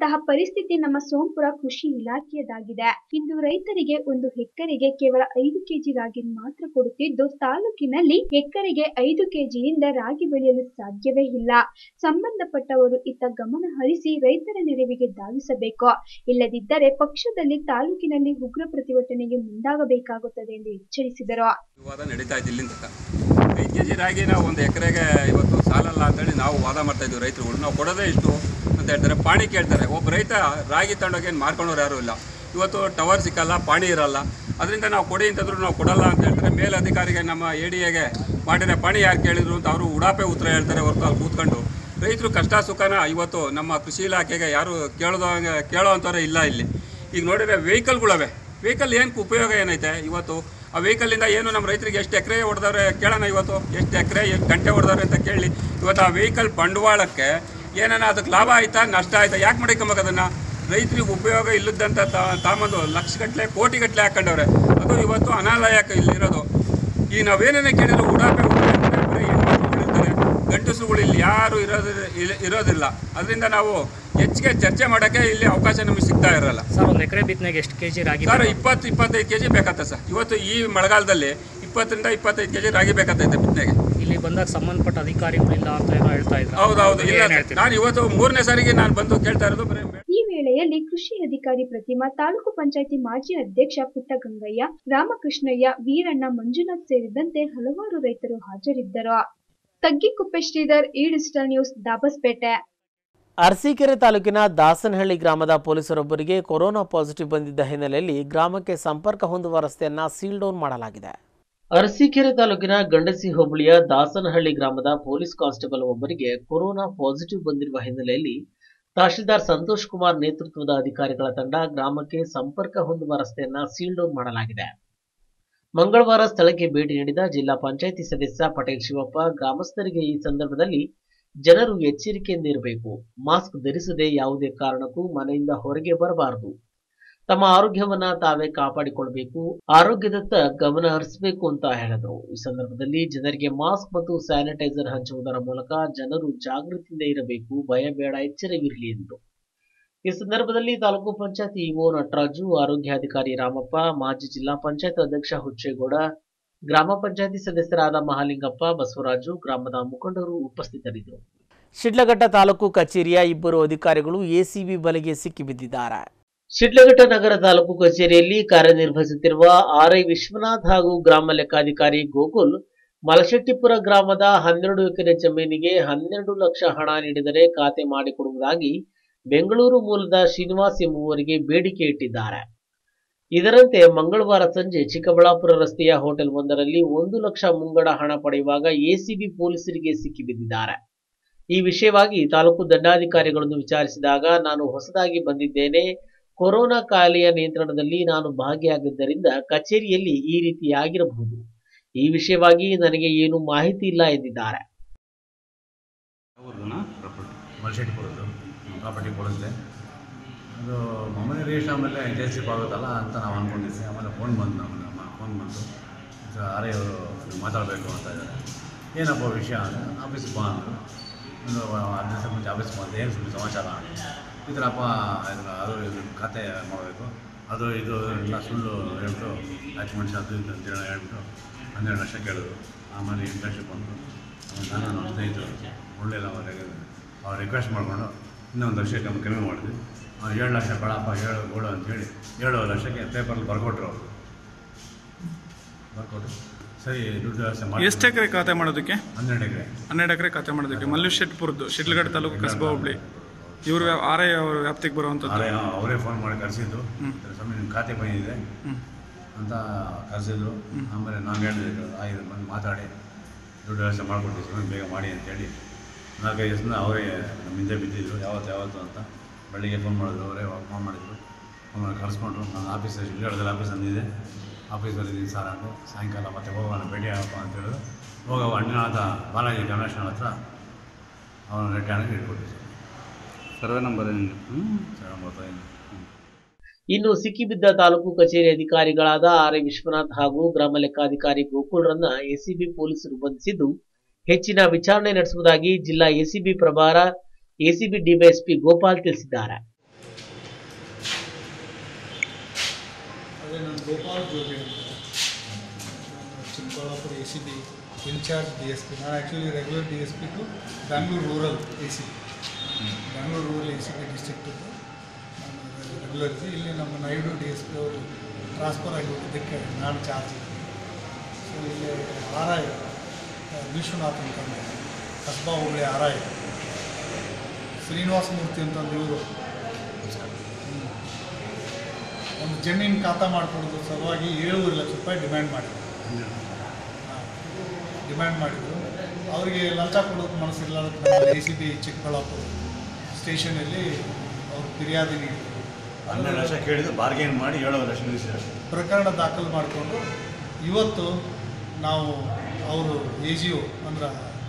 [SPEAKER 2] ಇಂತಹ ಪರಿಸ್ಥಿತಿ ನಮ್ಮ ಸೋಂಪುರ ಕೃಷಿ ಇಲಾಖೆಯದಾಗಿದೆ ಇಂದು ರೈತರಿಗೆ ಒಂದು ಎಕರೆಗೆ ಕೇವಲ ಐದು ಕೆಜಿ ರಾಗಿ ಮಾತ್ರ ಕೊಡುತ್ತಿದ್ದು ತಾಲೂಕಿನಲ್ಲಿ ಎಕರೆಗೆ ಐದು ಕೆಜಿಯಿಂದ ರಾಗಿ ಬೆಳೆಯಲು ಸಾಧ್ಯವೇ ಇಲ್ಲ ಸಂಬಂಧಪಟ್ಟವರು ಇತ್ತ ಗಮನ ಹರಿಸಿ ರೈತರ ನೆರವಿಗೆ ಧಾವಿಸಬೇಕು ಇಲ್ಲದಿದ್ದರೆ ಪಕ್ಷದಲ್ಲಿ ತಾಲೂಕಿನಲ್ಲಿ ಉಗ್ರ ಪ್ರತಿಭಟನೆಗೆ ಮುಂದಾಗಬೇಕಾಗುತ್ತದೆ ಎಂದು ಎಚ್ಚರಿಸಿದರು
[SPEAKER 6] ವಾದ ನಡೀತಾ ಇದ್ದು ಇಲ್ಲಿಂದ ಐದು ಕೆ ಜಿ ರಾಗಿ ನಾವು ಒಂದು ಎಕರೆಗೆ ಇವತ್ತು ಸಾಲಲ್ಲ ಅಂತೇಳಿ ನಾವು ವಾದ ಮಾಡ್ತಾ ಇದ್ವಿ ರೈತರುಗಳು ನಾವು ಕೊಡೋದೇ ಇಷ್ಟು ಅಂತ ಹೇಳ್ತಾರೆ ಪಾಣಿ ಕೇಳ್ತಾರೆ ಒಬ್ಬ ರೈತ ರಾಗಿ ತಗೊಂಡೋಗೇನು ಮಾರ್ಕೊಂಡವ್ರು ಯಾರೂ ಇಲ್ಲ ಇವತ್ತು ಟವರ್ ಸಿಕ್ಕಲ್ಲ ಪಾಣಿ ಇರಲ್ಲ ಅದರಿಂದ ನಾವು ಕೊಡಿ ಅಂತಂದ್ರು ನಾವು ಕೊಡಲ್ಲ ಅಂತ ಹೇಳ್ತಾರೆ ಮೇಲಧಿಕಾರಿಗೆ ನಮ್ಮ ಎ ಡಿ ಎಗೆ ಮಾಡಿದ ಪಾಣಿ ಯಾರು ಕೇಳಿದ್ರು ಅಂತ ಅವರು ಉಡಾಪೆ ಉತ್ತರ ಹೇಳ್ತಾರೆ ಹೊರತು ಅಲ್ಲಿ ಕೂತ್ಕೊಂಡು ರೈತರು ಕಷ್ಟ ಸುಖನ ಇವತ್ತು ನಮ್ಮ ಕೃಷಿ ಇಲಾಖೆಗೆ ಯಾರು ಕೇಳೋದು ಕೇಳೋ ಅಂಥವ್ರೆ ಇಲ್ಲ ಇಲ್ಲಿ ಈಗ ನೋಡಿದ್ರೆ ವೆಹಿಕಲ್ಗಳವೆ ವೆಹಿಕಲ್ ಏನು ಉಪಯೋಗ ಏನೈತೆ ಇವತ್ತು ಆ ವೆಹಿಕಲಿಂದ ಏನು ನಮ್ಮ ರೈತರಿಗೆ ಎಷ್ಟು ಎಕರೆ ಹೊಡೆದವ್ರೆ ಕೇಳೋಣ ಇವತ್ತು ಎಷ್ಟು ಎಕರೆ ಎಷ್ಟು ಗಂಟೆ ಹೊಡೆದವ್ರೆ ಅಂತ ಕೇಳಿ ಇವತ್ತು ಆ ವೆಹಿಕಲ್ ಬಂಡವಾಳಕ್ಕೆ ಏನಾನ ಅದಕ್ಕೆ ಲಾಭ ಆಯ್ತಾ ನಷ್ಟ ಆಯ್ತಾ ಯಾಕೆ ಮಾಡಿಕೊಂಬೇಕು ಅದನ್ನು ರೈತರಿಗೆ ಉಪಯೋಗ ಇಲ್ಲದಂತ ತಾಮಂದು ಲಕ್ಷಗಟ್ಟಲೆ ಕೋಟಿಗಟ್ಟಲೆ ಹಾಕೊಂಡವ್ರೆ ಅದು ಇವತ್ತು ಅನಾಲಯಕ ಇಲ್ಲಿರೋದು ಈ ನಾವೇನೇ ಕೇಳಿದ್ರು ಉಡಾಪೆ ಉಡಾಪೆ ಅಂದ್ರೆ ಬರೀ ಹೆಣ್ಮಕ್ಳುಗಳಿರ್ತಾರೆ ಗಂಡಸರುಗಳು ಇಲ್ಲಿ ಯಾರು ಇರೋದಿ ಇಲ್ಲ- ಇರೋದಿಲ್ಲ ಅದರಿಂದ ನಾವು ಹೆಚ್ಚಿಗೆ ಚರ್ಚೆ ಮಾಡೋಕ್ಕೆ ಇಲ್ಲಿ ಅವಕಾಶ ನಮಗೆ ಸಿಗ್ತಾ ಇರಲ್ಲ
[SPEAKER 9] ಸರ್ ಒಂದು ಎಕರೆ ಬಿತ್ತನೆಗೆ ಎಷ್ಟು ಕೆ ಜಿ ರಾಗಿ
[SPEAKER 6] ಸರ್ ಇಪ್ಪತ್ತು ಇಪ್ಪತ್ತೈದು ಕೆ ಜಿ ಬೇಕಾಗ್ತದೆ ಸರ್ ಇವತ್ತು ಈ ಮಳೆಗಾಲದಲ್ಲಿ ಇಪ್ಪತ್ತರಿಂದ ಇಪ್ಪತ್ತೈದು ಕೆ ಜಿ ರಾಗಿ ಬೇಕಾಗ್ತೈತೆ ಬಿತ್ತನೆಗೆ
[SPEAKER 9] ಇಲ್ಲಿ ಬಂದಾಗ ಸಂಬಂಧಪಟ್ಟ ಅಧಿಕಾರಿಗಳಿಲ್ಲ ಅಂತ ಏನೋ ಹೇಳ್ತಾ ಇದ್ರು
[SPEAKER 6] ಹೌದೌದು ಇಲ್ಲ
[SPEAKER 9] ಏನ್
[SPEAKER 6] ಸರ್.
[SPEAKER 9] ಹೇಳ್ತೀರಾ?
[SPEAKER 6] ನಾನು ಇವತ್ತು ಮೂರನೇ ಸಾರಿಗೆ ನಾನು ಬಂದು ಕೇಳ್ತಾ ಇರೋದು ಬರೀ
[SPEAKER 2] ಈ ವೇಳೆಯಲ್ಲಿ ಕೃಷಿ ಅಧಿಕಾರಿ ಪ್ರತಿಮಾ ತಾಲೂಕು ಪಂಚಾಯತಿ ಮಾಜಿ ಅಧ್ಯಕ್ಷ ಪುಟ್ಟಗಂಗಯ್ಯ ರಾಮಕೃಷ್ಣಯ್ಯ ವೀರಣ್ಣ ಮಂಜುನಾಥ್ ಸೇರಿದಂತೆ ಹಲವಾರು ರೈತರು ಹಾಜರಿದ್ದರು ತಗ್ಗಿಕುಪ್ಪೆ ಶ್ರೀಧರ್ ಈ ಡಿಜಿಟಲ್ ನ್ಯೂಸ್ ದಾಬಸ್ಪೇಟೆ
[SPEAKER 1] ಅರಸೀಕೆರೆ ತಾಲೂಕಿನ ದಾಸನಹಳ್ಳಿ ಗ್ರಾಮದ ಪೊಲೀಸರೊಬ್ಬರಿಗೆ ಕೊರೋನಾ ಪಾಸಿಟಿವ್ ಬಂದಿದ್ದ ಹಿನ್ನೆಲೆಯಲ್ಲಿ ಗ್ರಾಮಕ್ಕೆ ಸಂಪರ್ಕ ಹೊಂದುವ ರಸ್ತೆಯನ್ನ ಸೀಲ್ ಡೌನ್ ಮಾಡಲಾಗಿದೆ ಅರಸೀಕೆರೆ ತಾಲೂಕಿನ ಗಂಡಸಿ ಹೋಬಳಿಯ ದಾಸನಹಳ್ಳಿ ಗ್ರಾಮದ ಪೊಲೀಸ್ ಕಾನ್ಸ್ಟೇಬಲ್ ಒಬ್ಬರಿಗೆ ಕೊರೋನಾ ಪಾಸಿಟಿವ್ ಬಂದಿರುವ ಹಿನ್ನೆಲೆಯಲ್ಲಿ ತಹಶೀಲ್ದಾರ್ ಸಂತೋಷ್ ಕುಮಾರ್ ನೇತೃತ್ವದ ಅಧಿಕಾರಿಗಳ ತಂಡ ಗ್ರಾಮಕ್ಕೆ ಸಂಪರ್ಕ ಹೊಂದುವ ರಸ್ತೆಯನ್ನ ಸೀಲ್ ಡೌನ್ ಮಾಡಲಾಗಿದೆ ಮಂಗಳವಾರ ಸ್ಥಳಕ್ಕೆ ಭೇಟಿ ನೀಡಿದ ಜಿಲ್ಲಾ ಪಂಚಾಯಿತಿ ಸದಸ್ಯ ಪಟೇಲ್ ಶಿವಪ್ಪ ಗ್ರಾಮಸ್ಥರಿಗೆ ಈ ಸಂದರ್ಭದಲ್ಲಿ ಜನರು ಎಚ್ಚರಿಕೆಯಿಂದ ಇರಬೇಕು ಮಾಸ್ಕ್ ಧರಿಸದೆ ಯಾವುದೇ ಕಾರಣಕ್ಕೂ ಮನೆಯಿಂದ ಹೊರಗೆ ಬರಬಾರದು ತಮ್ಮ ಆರೋಗ್ಯವನ್ನ ತಾವೇ ಕಾಪಾಡಿಕೊಳ್ಬೇಕು ಆರೋಗ್ಯದತ್ತ ಗಮನ ಹರಿಸಬೇಕು ಅಂತ ಹೇಳಿದ್ರು ಈ ಸಂದರ್ಭದಲ್ಲಿ ಜನರಿಗೆ ಮಾಸ್ಕ್ ಮತ್ತು ಸ್ಯಾನಿಟೈಸರ್ ಹಂಚುವುದರ ಮೂಲಕ ಜನರು ಜಾಗೃತಿಯಿಂದ ಇರಬೇಕು ಭಯ ಬೇಡ ಎಚ್ಚರವಿರಲಿ ಎಂದರು ಈ ಸಂದರ್ಭದಲ್ಲಿ ತಾಲೂಕು ಪಂಚಾಯತ್ ಇಒ ನಟರಾಜು ಆರೋಗ್ಯಾಧಿಕಾರಿ ರಾಮಪ್ಪ ಮಾಜಿ ಜಿಲ್ಲಾ ಪಂಚಾಯತ್ ಅಧ್ಯಕ್ಷ ಹುಚ್ಚೇಗೌಡ ಗ್ರಾಮ ಪಂಚಾಯತಿ ಸದಸ್ಯರಾದ ಮಹಾಲಿಂಗಪ್ಪ ಬಸವರಾಜು ಗ್ರಾಮದ ಮುಖಂಡರು ಉಪಸ್ಥಿತರಿದ್ದರು ಶಿಡ್ಲಘಟ್ಟ ತಾಲೂಕು ಕಚೇರಿಯ ಇಬ್ಬರು ಅಧಿಕಾರಿಗಳು ಎಸಿಬಿ ಬಲೆಗೆ ಸಿಕ್ಕಿಬಿದ್ದಿದ್ದಾರೆ ಶಿಡ್ಲಘಟ್ಟ ನಗರ ತಾಲೂಕು ಕಚೇರಿಯಲ್ಲಿ ಕಾರ್ಯನಿರ್ವಹಿಸುತ್ತಿರುವ ಆರ್ಐ ವಿಶ್ವನಾಥ್ ಹಾಗೂ ಗ್ರಾಮ ಲೆಕ್ಕಾಧಿಕಾರಿ ಗೋಕುಲ್ ಮಲಶೆಟ್ಟಿಪುರ ಗ್ರಾಮದ ಹನ್ನೆರಡು ಎಕರೆ ಜಮೀನಿಗೆ ಹನ್ನೆರಡು ಲಕ್ಷ ಹಣ ನೀಡಿದರೆ ಖಾತೆ ಮಾಡಿಕೊಡುವುದಾಗಿ ಬೆಂಗಳೂರು ಮೂಲದ ಶ್ರೀನಿವಾಸ್ ಎಂಬುವರಿಗೆ ಬೇಡಿಕೆ ಇಟ್ಟಿದ್ದಾರೆ ಇದರಂತೆ ಮಂಗಳವಾರ ಸಂಜೆ ಚಿಕ್ಕಬಳ್ಳಾಪುರ ರಸ್ತೆಯ ಹೋಟೆಲ್ ಒಂದರಲ್ಲಿ ಒಂದು ಲಕ್ಷ ಮುಂಗಡ ಹಣ ಪಡೆಯುವಾಗ ಎಸಿಬಿ ಪೊಲೀಸರಿಗೆ ಸಿಕ್ಕಿಬಿದ್ದಿದ್ದಾರೆ ಈ ವಿಷಯವಾಗಿ ತಾಲೂಕು ದಂಡಾಧಿಕಾರಿಗಳನ್ನು ವಿಚಾರಿಸಿದಾಗ ನಾನು ಹೊಸದಾಗಿ ಬಂದಿದ್ದೇನೆ ಕೊರೋನಾ ಕಾಯಿಲೆಯ ನಿಯಂತ್ರಣದಲ್ಲಿ ನಾನು ಭಾಗಿಯಾಗಿದ್ದರಿಂದ ಕಚೇರಿಯಲ್ಲಿ ಈ ರೀತಿಯಾಗಿರಬಹುದು ಈ ವಿಷಯವಾಗಿ ನನಗೆ ಏನು ಮಾಹಿತಿ ಇಲ್ಲ ಎಂದಿದ್ದಾರೆ
[SPEAKER 10] ಮಲ್ಶೆಟ್ಟಿಪುರದ್ದು ಪ್ರಾಪರ್ಟಿ ಕೊಡಿಸಿದೆ ಅದು ಮಮ್ಮನಿ ರಿಜಿಸ್ಟರ್ ಆಮೇಲೆ ಜೆಸಿಪ್ ಆಗುತ್ತಲ್ಲ ಅಂತ ನಾವು ಅಂದ್ಕೊಂಡಿದ್ವಿ ಆಮೇಲೆ ಫೋನ್ ಬಂದು ನಮ್ಮ ಫೋನ್ ಬಂತು ಆರ್ ಐ ಅವರು ಮಾತಾಡಬೇಕು ಅಂತ ಇದ್ದಾರೆ ಏನಪ್ಪ ವಿಷಯ ಅಂದರೆ ಆಫೀಸ್ಗೆ ಬಾ ಅಂದರು ಒಂದು ಹತ್ತು ದಿವಸ ಮುಂಚೆ ಆಫೀಸ್ಗೆ ಬಂದೆ ಏನು ಸುಳ್ಳು ಸಮಾಚಾರ ಅಂತ ಈ ಥರಪ್ಪ ಇದನ್ನ ಅದು ಇದು ಖಾತೆ ಮಾಡಬೇಕು ಅದು ಇದು ಎಲ್ಲ ಸುಳ್ಳು ಹೇಳ್ಬಿಟ್ಟು ಡಾಕ್ಯುಮೆಂಟ್ಸ್ ಅದು ಇದು ಅಂತೇಳಿ ಹೇಳ್ಬಿಟ್ಟು ಹನ್ನೆರಡು ಲಕ್ಷ ಕೇಳಿದ್ರು ಆಮೇಲೆ ಇಂಟರ್ನ್ಶಿಪ್ ಬಂತು ಆಮೇಲೆ ನಾನು ನಮ್ಮ ಸ್ನೇಹಿತರು ಒಳ್ಳೆಯ ಅವ್ರು ರಿಕ್ವೆಸ್ಟ್ ಮಾಡಿಕೊಂಡು ಇನ್ನೊಂದು ಲಕ್ಷ ಕಮ್ಮಿ ಕಮ್ಮಿ ಮಾಡಿದ್ವಿ ಅವ್ರು ಏಳು ಲಕ್ಷ ಬೇಡಪ್ಪ ಏಳು ಗೋಳು ಅಂತೇಳಿ ಏಳು ಲಕ್ಷಕ್ಕೆ ಪೇಪರಲ್ಲಿ ಬರ್ಕೊಟ್ರು ಅವರು ಬರ್ಕೊಟ್ರು ಸರಿ ದುಡ್ಡು ವ್ಯವಸ್ಥೆ ಮಾಡಿ
[SPEAKER 11] ಎಷ್ಟು ಎಕರೆ ಖಾತೆ ಮಾಡೋದಕ್ಕೆ
[SPEAKER 10] ಹನ್ನೆರಡು ಎಕರೆ
[SPEAKER 11] ಹನ್ನೆರಡು ಎಕರೆ ಖಾತೆ ಮಾಡೋದಕ್ಕೆ ಮಲ್ಲು ಶೆಟ್ಪುರದ್ದು ಶಿಡ್ಲಘಟ್ಟ ತಾಲೂಕು ಕಸಬಾ ಹೋಬಳಿ ಇವರು ಆರ್ ಐ ಅವರ ವ್ಯಾಪ್ತಿಗೆ ಬರುವಂಥದ್ದು
[SPEAKER 10] ಅವರೇ ಅವರೇ ಫೋನ್ ಮಾಡಿ ಕರೆಸಿದ್ದು ಸ್ವಾಮಿ ನಿಮ್ಮ ಖಾತೆ ಬಂದಿದೆ ಅಂತ ಕರೆಸಿದ್ರು ಆಮೇಲೆ ನಾವು ಹೇಳಿದ್ರು ಆಯ್ತು ಬಂದು ಮಾತಾಡಿ ದುಡ್ಡು ವ್ಯವಸ್ಥೆ ಮಾಡಿಕೊಡ್ತೀವಿ ಸ್ವಾಮಿ ಬೇಗ ಮಾಡಿ ಅಂತೇಳಿ ನಾಲ್ಕೈದು ದಿವಸದಿಂದ ಅವರೇ ನಮ್ಮ ಹಿಂದೆ ಬಿದ್ದಿದ್ರು ಯಾವತ್ತು ಯಾವತ್ತು ಅಂತ ಬೆಳಿಗ್ಗೆ ಫೋನ್ ಮಾಡಿದ್ರು ಅವರೇ ಫೋನ್ ಮಾಡಿದ್ರು ಫೋನ್ ಮಾಡಿ ಕರೆಸ್ಕೊಂಡ್ರು ನಾನು ಆಫೀಸ್ ಇಲ್ಲಿಗಡದಲ್ಲಿ ಆಫೀಸ್ ಅಂದಿದೆ ಆಫೀಸಲ್ಲಿ ಇದ್ದೀನಿ ಸರ್ ಅಂದು ಸಾಯಂಕಾಲ ಮತ್ತೆ ಹೋಗೋಣ ಭೇಟಿ ಆಗಪ್ಪ ಅಂತ ಹೇಳಿದ್ರು ಹೋಗೋ ಅಣ್ಣನಾಥ ಬಾಲಾಜಿ ಗಣೇಶನ ಹತ್ರ ಅವನ ರೆಡ್ಡಿ ಹಣಕ್ಕೆ ಇಟ್ಕೊಟ್ಟಿದ್ದೆ
[SPEAKER 6] ಸರ್ವೆ ನಂಬರ್ ಏನು
[SPEAKER 10] ಸರ್ ಗೊತ್ತಾಯಿಲ್ಲ
[SPEAKER 1] ಇನ್ನು ಸಿಕ್ಕಿಬಿದ್ದ ತಾಲೂಕು ಕಚೇರಿ ಅಧಿಕಾರಿಗಳಾದ ಆರ್ ಎ ವಿಶ್ವನಾಥ್ ಹಾಗೂ ಗ್ರಾಮ ಲೆಕ್ಕಾಧಿಕಾರಿ ಗೋಕುಲ್ರನ್ನ ಎಸಿಬಿ ಪೊಲೀಸರು ಬಂಧಿಸಿದ್ದು ಹೆಚ್ಚಿನ ವಿಚಾರಣೆ ನಡೆಸುವುದಾಗಿ ಜಿಲ್ಲಾ ಎಸಿಬಿ ಪ್ರಭಾರ ಎಸಿಬಿ ಡಿವೈಎಸ್ಪಿ ಗೋಪಾಲ್ ತಿಳಿಸಿದ್ದಾರೆ
[SPEAKER 12] ಅದೇ ನಾನು ಗೋಪಾಲ್ ಜೋಗಿ ಅಂತ ನಾನು Chikkaballapur A C B incharge D S P ನಾನು actually regular D S P to Bangalore rural A C B Bangalore rural A C B ಡಿಸ್ಟ್ರಿಕ್ಟದ್ದು ನಾನು ರೆಗ್ಯುಲರ್ ಇದ್ದೆ ಇಲ್ಲಿ ನಮ್ಮ ನಾಯ್ಡು ಡಿ ಎಸ್ ಪಿ ಅವರು ಟ್ರಾನ್ಸ್ಫರ್ ಆಗಿ ಹೋಗಿದ್ದಕ್ಕೆ ನಾನು ಚಾರ್ಜ್ ಇದ್ದೆ ಸೊ ಇಲ್ಲಿ ಆರ್ ಐ ವಿಶ್ವನಾಥ್ ಅಂತಂದು ಕಸ್ಬಾ ಹೋಬಳಿ ಆರ್ ಐ ಶ್ರೀನಿವಾಸ ಮೂರ್ತಿ ಅಂತಂದು ಇವರು ಒಂದು ಜಮೀನು ಖಾತಾ ಮಾಡಿಕೊಡೋದ್ರ ಸಲುವಾಗಿ ಏಳುವರೆ ಲಕ್ಷ ರೂಪಾಯಿ ಡಿಮ್ಯಾಂಡ್ ಮಾಡಿದ್ರು ಡಿಮ್ಯಾಂಡ್ ಮಾಡಿದರು ಅವರಿಗೆ ಲಂಚ ಕೊಡೋದು ಮನಸ್ಸಿಲ್ಲ ನಮ್ಮ ಎ ಸಿ ಬಿ ಚಿಕ್ಕಬಳ್ಳಾಪುರ ಸ್ಟೇಷನಲ್ಲಿ ಅವರು ಫಿರ್ಯಾದಿ ನೀಡಿದರು
[SPEAKER 10] ಹನ್ನೆರಡು ಲಕ್ಷ ಕೇಳಿದ್ದು ಬಾರ್ಗೇನ್ ಮಾಡಿ ಏಳು ಲಕ್ಷ ನಿಲ್ಲಿಸಿದ್ದಾರೆ
[SPEAKER 12] ಪ್ರಕರಣ ದಾಖಲು ಮಾಡಿಕೊಂಡು ಇವತ್ತು ನಾವು ಅವರು ಎ ಜಿ ಒ ಅಂದ್ರೆ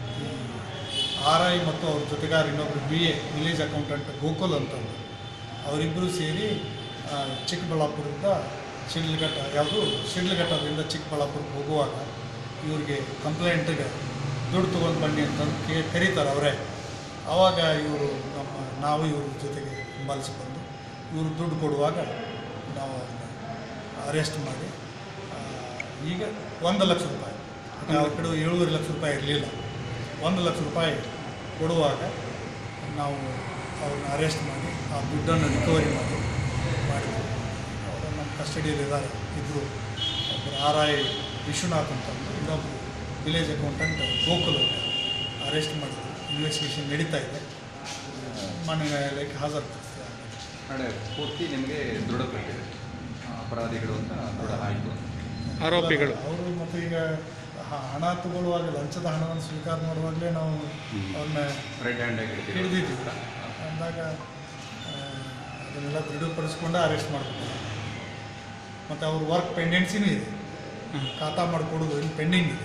[SPEAKER 12] ಆರ್ ಐ ಮತ್ತು ಅವ್ರ ಜೊತೆಗಾರ ಇನ್ನೊಬ್ಬರು B A village accountant Gokul ಅಂತಂದು ಅವರಿಬ್ಬರು ಸೇರಿ ಆ, ಚಿಕ್ಕಬಳ್ಳಾಪುರದಿಂದ ಶಿಡ್ಲಘಟ್ಟ ಯಾವುದು ಶಿಡ್ಲಘಟ್ಟದಿಂದ ಚಿಕ್ಕಬಳ್ಳಾಪುರಕ್ಕೆ ಹೋಗುವಾಗ ಇವ್ರಿಗೆ ಕಂಪ್ಲೇಂಟಿಗೆ ದುಡ್ಡು ತೊಗೊಂಡು ಬನ್ನಿ ಅಂತಂದು ಕೇ ಕರೀತಾರೆ ಅವರೇ ಆವಾಗ ಇವರು ನಮ್ಮ ನಾವು ಇವ್ರ ಜೊತೆಗೆ ಹಿಂಬಾಲಿಸಿಕೊಂಡು ಇವರು ದುಡ್ಡು ಕೊಡುವಾಗ ನಾವು ಅರೆಸ್ಟ್ ಮಾಡಿ ಆ, ಈಗ ಒಂದು ಲಕ್ಷ ರೂಪಾಯಿ ಯಾಕೆ ಅವ್ರ ಕಡೆ ಏಳೂವರೆ ಲಕ್ಷ ರೂಪಾಯಿ ಇರಲಿಲ್ಲ ಒಂದು ಲಕ್ಷ ರೂಪಾಯಿ ಕೊಡುವಾಗ ನಾವು ಅವ್ರನ್ನ ಅರೆಸ್ಟ್ ಮಾಡಿ ಆ ದುಡ್ಡನ್ನು ರಿಕವರಿ ಮಾಡಿ ಮಾಡಿದ್ವಿ ಅವರು ನಮ್ಮ ಕಸ್ಟಡಿಯಲ್ಲಿದ್ದಾರೆ ಇಬ್ಬರು ಒಬ್ಬರು ಆರ್ ಐ ವಿಶ್ವನಾಥ್ ಅಂತ ಇನ್ನೊಬ್ಬರು ವಿಲೇಜ್ ಅಕೌಂಟೆಂಟ್ ಗೋಕುಲ್ ಅಂತ ಅರೆಸ್ಟ್ ಮಾಡಿದ್ರು ಇನ್ವೆಸ್ಟಿಗೇಷನ್ ನಡೀತಾ ಇದೆ ಮಾನ್ಯ ನ್ಯಾಯಾಲಯಕ್ಕೆ ಹಾಜರುಪಡಿಸ್ತಾರೆ
[SPEAKER 13] ನಾಳೆ ಪೂರ್ತಿ ನಿಮಗೆ ದೃಢಪಟ್ಟಿದೆ ಅಪರಾಧಿಗಳು ಅಂತ ದೃಢ ಆಯಿತು
[SPEAKER 11] ಆರೋಪಿಗಳು.
[SPEAKER 12] ಅವರು ಮತ್ತು ಈಗ ಹ- ಹಣ ತಗೊಳ್ಳುವಾಗ ಲಂಚದ ಹಣವನ್ನು ಸ್ವೀಕಾರ ಮಾಡುವಾಗಲೇ ನಾವು ಅವ್ರನ್ನ
[SPEAKER 13] ರೆಡ್ ಹ್ಯಾಂಡ್ ಆಗಿ ಹಿಡಿದಿದ್ದೀವಿ.
[SPEAKER 12] ಹಿಡಿದಿದ್ದೀವಿ ಅಂದಾಗ ಆ, ಅದನ್ನೆಲ್ಲ ದೃಢಪಡಿಸ್ಕೊಂಡೆ ಅರೆಸ್ಟ್ ಮಾಡಬೇಕು ಮತ್ತು ಅವ್ರ ವರ್ಕ್ ಪೆಂಡೆನ್ಸಿನೂ ಇದೆ ಖಾತಾ ಮಾಡಿಕೊಡೋದು ಇನ್ನು ಪೆಂಡಿಂಗ್ ಇದೆ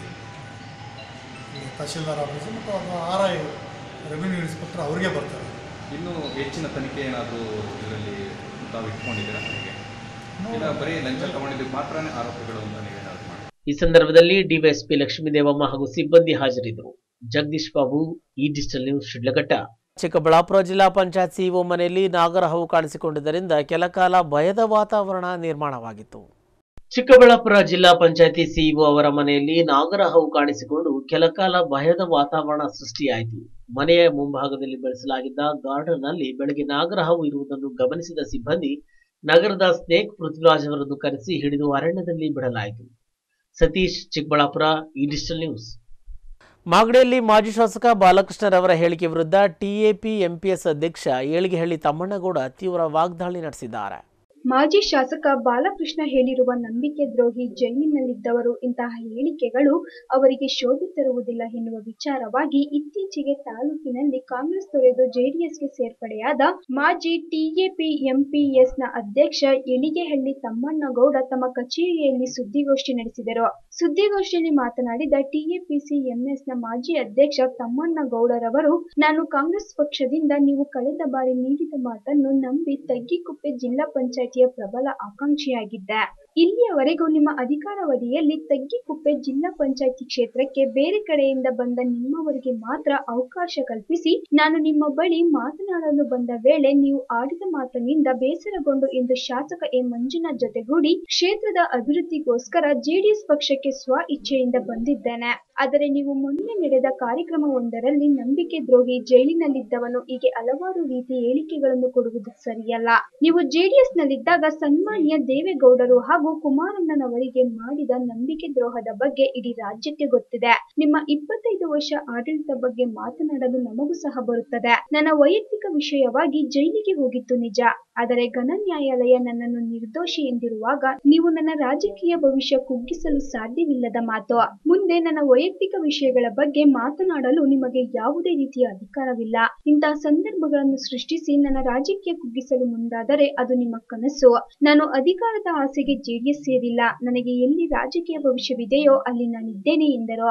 [SPEAKER 12] ಇಲ್ಲಿ ತಹಶೀಲ್ದಾರ್ ಆಫೀಸು ಮತ್ತು ಅವ್ರ ಆರ್ ಐ ರೆವಿನ್ಯೂ ಇನ್ಸ್ಪೆಕ್ಟರ್ ಅವ್ರಿಗೆ ಬರ್ತಾರೆ
[SPEAKER 13] ಇನ್ನೂ ಹೆಚ್ಚಿನ ತನಿಖೆ ಏನಾದರೂ ಇದರಲ್ಲಿ ತಾವು ಇಟ್ಕೊಂಡಿದ್ದೀರಾ ನನಗೆ ಇಲ್ಲ ಬರೀ ಲಂಚ ತಗೊಂಡಿದ್ದಕ್ಕೆ ಮಾತ್ರನೇ ಆರೋಪಿಗಳು ಅಂತ ನೀವೇನಾದ್ರು ಮಾಡಿ
[SPEAKER 1] ಈ ಸಂದರ್ಭದಲ್ಲಿ ಡಿವೈಎಸ್ಪಿ ಲಕ್ಷ್ಮೀದೇವಮ್ಮ ಹಾಗೂ ಸಿಬ್ಬಂದಿ ಹಾಜರಿದ್ದರು ಜಗದೀಶ್ ಬಾಬು ಈ ಡಿಜಿಟಲ್ ನ್ಯೂಸ್ ಶಿಡ್ಲಘಟ್ಟ ಚಿಕ್ಕಬಳ್ಳಾಪುರ ಜಿಲ್ಲಾ ಪಂಚಾಯತ್ ಸಿಇಒ ಮನೆಯಲ್ಲಿ ನಾಗರಹಾವು ಕಾಣಿಸಿಕೊಂಡಿದ್ದರಿಂದ ಕೆಲಕಾಲ ಭಯದ ವಾತಾವರಣ ನಿರ್ಮಾಣವಾಗಿತ್ತು ಚಿಕ್ಕಬಳ್ಳಾಪುರ ಜಿಲ್ಲಾ ಪಂಚಾಯತಿ ಸಿಇಒ ಅವರ ಮನೆಯಲ್ಲಿ ನಾಗರಹಾವು ಕಾಣಿಸಿಕೊಂಡು ಕೆಲಕಾಲ ಭಯದ ವಾತಾವರಣ ಸೃಷ್ಟಿಯಾಯಿತು ಮನೆಯ ಮುಂಭಾಗದಲ್ಲಿ ಬೆಳೆಸಲಾಗಿದ್ದ ಗಾರ್ಡನ್ ನಲ್ಲಿ ಬೆಳಗ್ಗೆ ನಾಗರಹಾವು ಇರುವುದನ್ನು ಗಮನಿಸಿದ ಸಿಬ್ಬಂದಿ ನಗರದ ಸ್ನೇಕ್ ಪೃಥ್ವಿರಾಜ್ ಅವರನ್ನು ಕರೆಸಿ ಹಿಡಿದು ಅರಣ್ಯದಲ್ಲಿ ಬಿಡಲಾಯಿತು ಸತೀಶ್ ಚಿಕ್ಕಬಳ್ಳಾಪುರ ಈ ಡಿಜಿಟಲ್ ನ್ಯೂಸ್ ಮಾಗಡಿಯಲ್ಲಿ ಮಾಜಿ ಶಾಸಕ ಬಾಲಕೃಷ್ಣರವರ ಹೇಳಿಕೆ ವಿರುದ್ಧ ಟಿಎಪಿ ಎಂಪಿಎಸ್ ಅಧ್ಯಕ್ಷ ಏಳಿಗೆಹಳ್ಳಿ ತಮ್ಮಣ್ಣಗೌಡ ತೀವ್ರ ವಾಗ್ದಾಳಿ ನಡೆಸಿದ್ದಾರೆ
[SPEAKER 2] ಮಾಜಿ ಶಾಸಕ ಬಾಲಕೃಷ್ಣ ಹೇಳಿರುವ ನಂಬಿಕೆ ದ್ರೋಹಿ ಜೈಲಿನಲ್ಲಿದ್ದವರು ಇಂತಹ ಹೇಳಿಕೆಗಳು ಅವರಿಗೆ ಶೋಭೆ ತರುವುದಿಲ್ಲ ಎನ್ನುವ ವಿಚಾರವಾಗಿ ಇತ್ತೀಚೆಗೆ ತಾಲೂಕಿನಲ್ಲಿ ಕಾಂಗ್ರೆಸ್ ತೊರೆದು ಜೆಡಿಎಸ್ಗೆ ಸೇರ್ಪಡೆಯಾದ ಮಾಜಿ ಟಿಎಪಿ ಎಂಪಿಎಸ್ನ ಅಧ್ಯಕ್ಷ ಎಲಿಗೆಹಳ್ಳಿ ತಮ್ಮಣ್ಣಗೌಡ ತಮ್ಮ ಕಚೇರಿಯಲ್ಲಿ ಸುದ್ದಿಗೋಷ್ಠಿ ನಡೆಸಿದರು ಸುದ್ದಿಗೋಷ್ಠಿಯಲ್ಲಿ ಮಾತನಾಡಿದ ಟಿಎಪಿಸಿ ಎಂಎಸ್ನ ಮಾಜಿ ಅಧ್ಯಕ್ಷ ತಮ್ಮಣ್ಣಗೌಡರವರು ನಾನು ಕಾಂಗ್ರೆಸ್ ಪಕ್ಷದಿಂದ ನೀವು ಕಳೆದ ಬಾರಿ ನೀಡಿದ ಮಾತನ್ನು ನಂಬಿ ತಗ್ಗಿಕುಪ್ಪೆ ಜಿಲ್ಲಾ ಪಂಚಾಯಿತಿಯ ಪ್ರಬಲ ಆಕಾಂಕ್ಷಿಯಾಗಿದ್ದೆ ಇಲ್ಲಿಯವರೆಗೂ ನಿಮ್ಮ ಅಧಿಕಾರಾವಧಿಯಲ್ಲಿ ತಗ್ಗಿಕುಪ್ಪೆ ಜಿಲ್ಲಾ ಪಂಚಾಯಿತಿ ಕ್ಷೇತ್ರಕ್ಕೆ ಬೇರೆ ಕಡೆಯಿಂದ ಬಂದ ನಿಮ್ಮವರಿಗೆ ಮಾತ್ರ ಅವಕಾಶ ಕಲ್ಪಿಸಿ ನಾನು ನಿಮ್ಮ ಬಳಿ ಮಾತನಾಡಲು ಬಂದ ವೇಳೆ ನೀವು ಆಡಿದ ಮಾತಿನಿಂದ ಬೇಸರಗೊಂಡು ಇಂದು ಶಾಸಕ ಎ ಮಂಜುನಾಥ್ ಜೊತೆಗೂಡಿ ಕ್ಷೇತ್ರದ ಅಭಿವೃದ್ಧಿಗೋಸ್ಕರ ಜೆಡಿಎಸ್ ಪಕ್ಷಕ್ಕೆ ಸ್ವ ಇಚ್ಛೆಯಿಂದ ಬಂದಿದ್ದೇನೆ ಆದರೆ ನೀವು ಮೊನ್ನೆ ನಡೆದ ಕಾರ್ಯಕ್ರಮವೊಂದರಲ್ಲಿ ನಂಬಿಕೆ ದ್ರೋಹಿ ಜೈಲಿನಲ್ಲಿದ್ದವನು ಹೀಗೆ ಹಲವಾರು ರೀತಿ ಹೇಳಿಕೆಗಳನ್ನು ಕೊಡುವುದು ಸರಿಯಲ್ಲ ನೀವು ಜೆಡಿಎಸ್ ನಲ್ಲಿದ್ದಾಗ ಸನ್ಮಾನ್ಯ ದೇವೇಗೌಡರು ಹಾಗೂ ಕುಮಾರಣ್ಣನವರಿಗೆ ಮಾಡಿದ ನಂಬಿಕೆ ದ್ರೋಹದ ಬಗ್ಗೆ ಇಡೀ ರಾಜ್ಯಕ್ಕೆ ಗೊತ್ತಿದೆ ನಿಮ್ಮ ಇಪ್ಪತ್ತೈದು ವರ್ಷ ಆಡಳಿತ ಬಗ್ಗೆ ಮಾತನಾಡಲು ನಮಗೂ ಸಹ ಬರುತ್ತದೆ ನನ್ನ ವೈಯಕ್ತಿಕ ವಿಷಯವಾಗಿ ಜೈಲಿಗೆ ಹೋಗಿತ್ತು ನಿಜ ಆದರೆ ಘನ ನ್ಯಾಯಾಲಯ ನನ್ನನ್ನು ನಿರ್ದೋಷಿ ಎಂದಿರುವಾಗ ನೀವು ನನ್ನ ರಾಜಕೀಯ ಭವಿಷ್ಯ ಕುಗ್ಗಿಸಲು ಸಾಧ್ಯವಿಲ್ಲದ ಮಾತು ಮುಂದೆ ನನ್ನ ವೈಯಕ್ತಿಕ ವಿಷಯಗಳ ಬಗ್ಗೆ ಮಾತನಾಡಲು ನಿಮಗೆ ಯಾವುದೇ ರೀತಿಯ ಅಧಿಕಾರವಿಲ್ಲ ಇಂತಹ ಸಂದರ್ಭಗಳನ್ನು ಸೃಷ್ಟಿಸಿ ನನ್ನ ರಾಜಕೀಯ ಕುಗ್ಗಿಸಲು ಮುಂದಾದರೆ ಅದು ನಿಮ್ಮ ಕನಸು ನಾನು ಅಧಿಕಾರದ ಆಸೆಗೆ ಜೆಡಿಎಸ್ ಸೇರಿಲ್ಲ ನನಗೆ ಎಲ್ಲಿ ರಾಜಕೀಯ ಭವಿಷ್ಯವಿದೆಯೋ ಅಲ್ಲಿ ನಾನಿದ್ದೇನೆ ಎಂದರು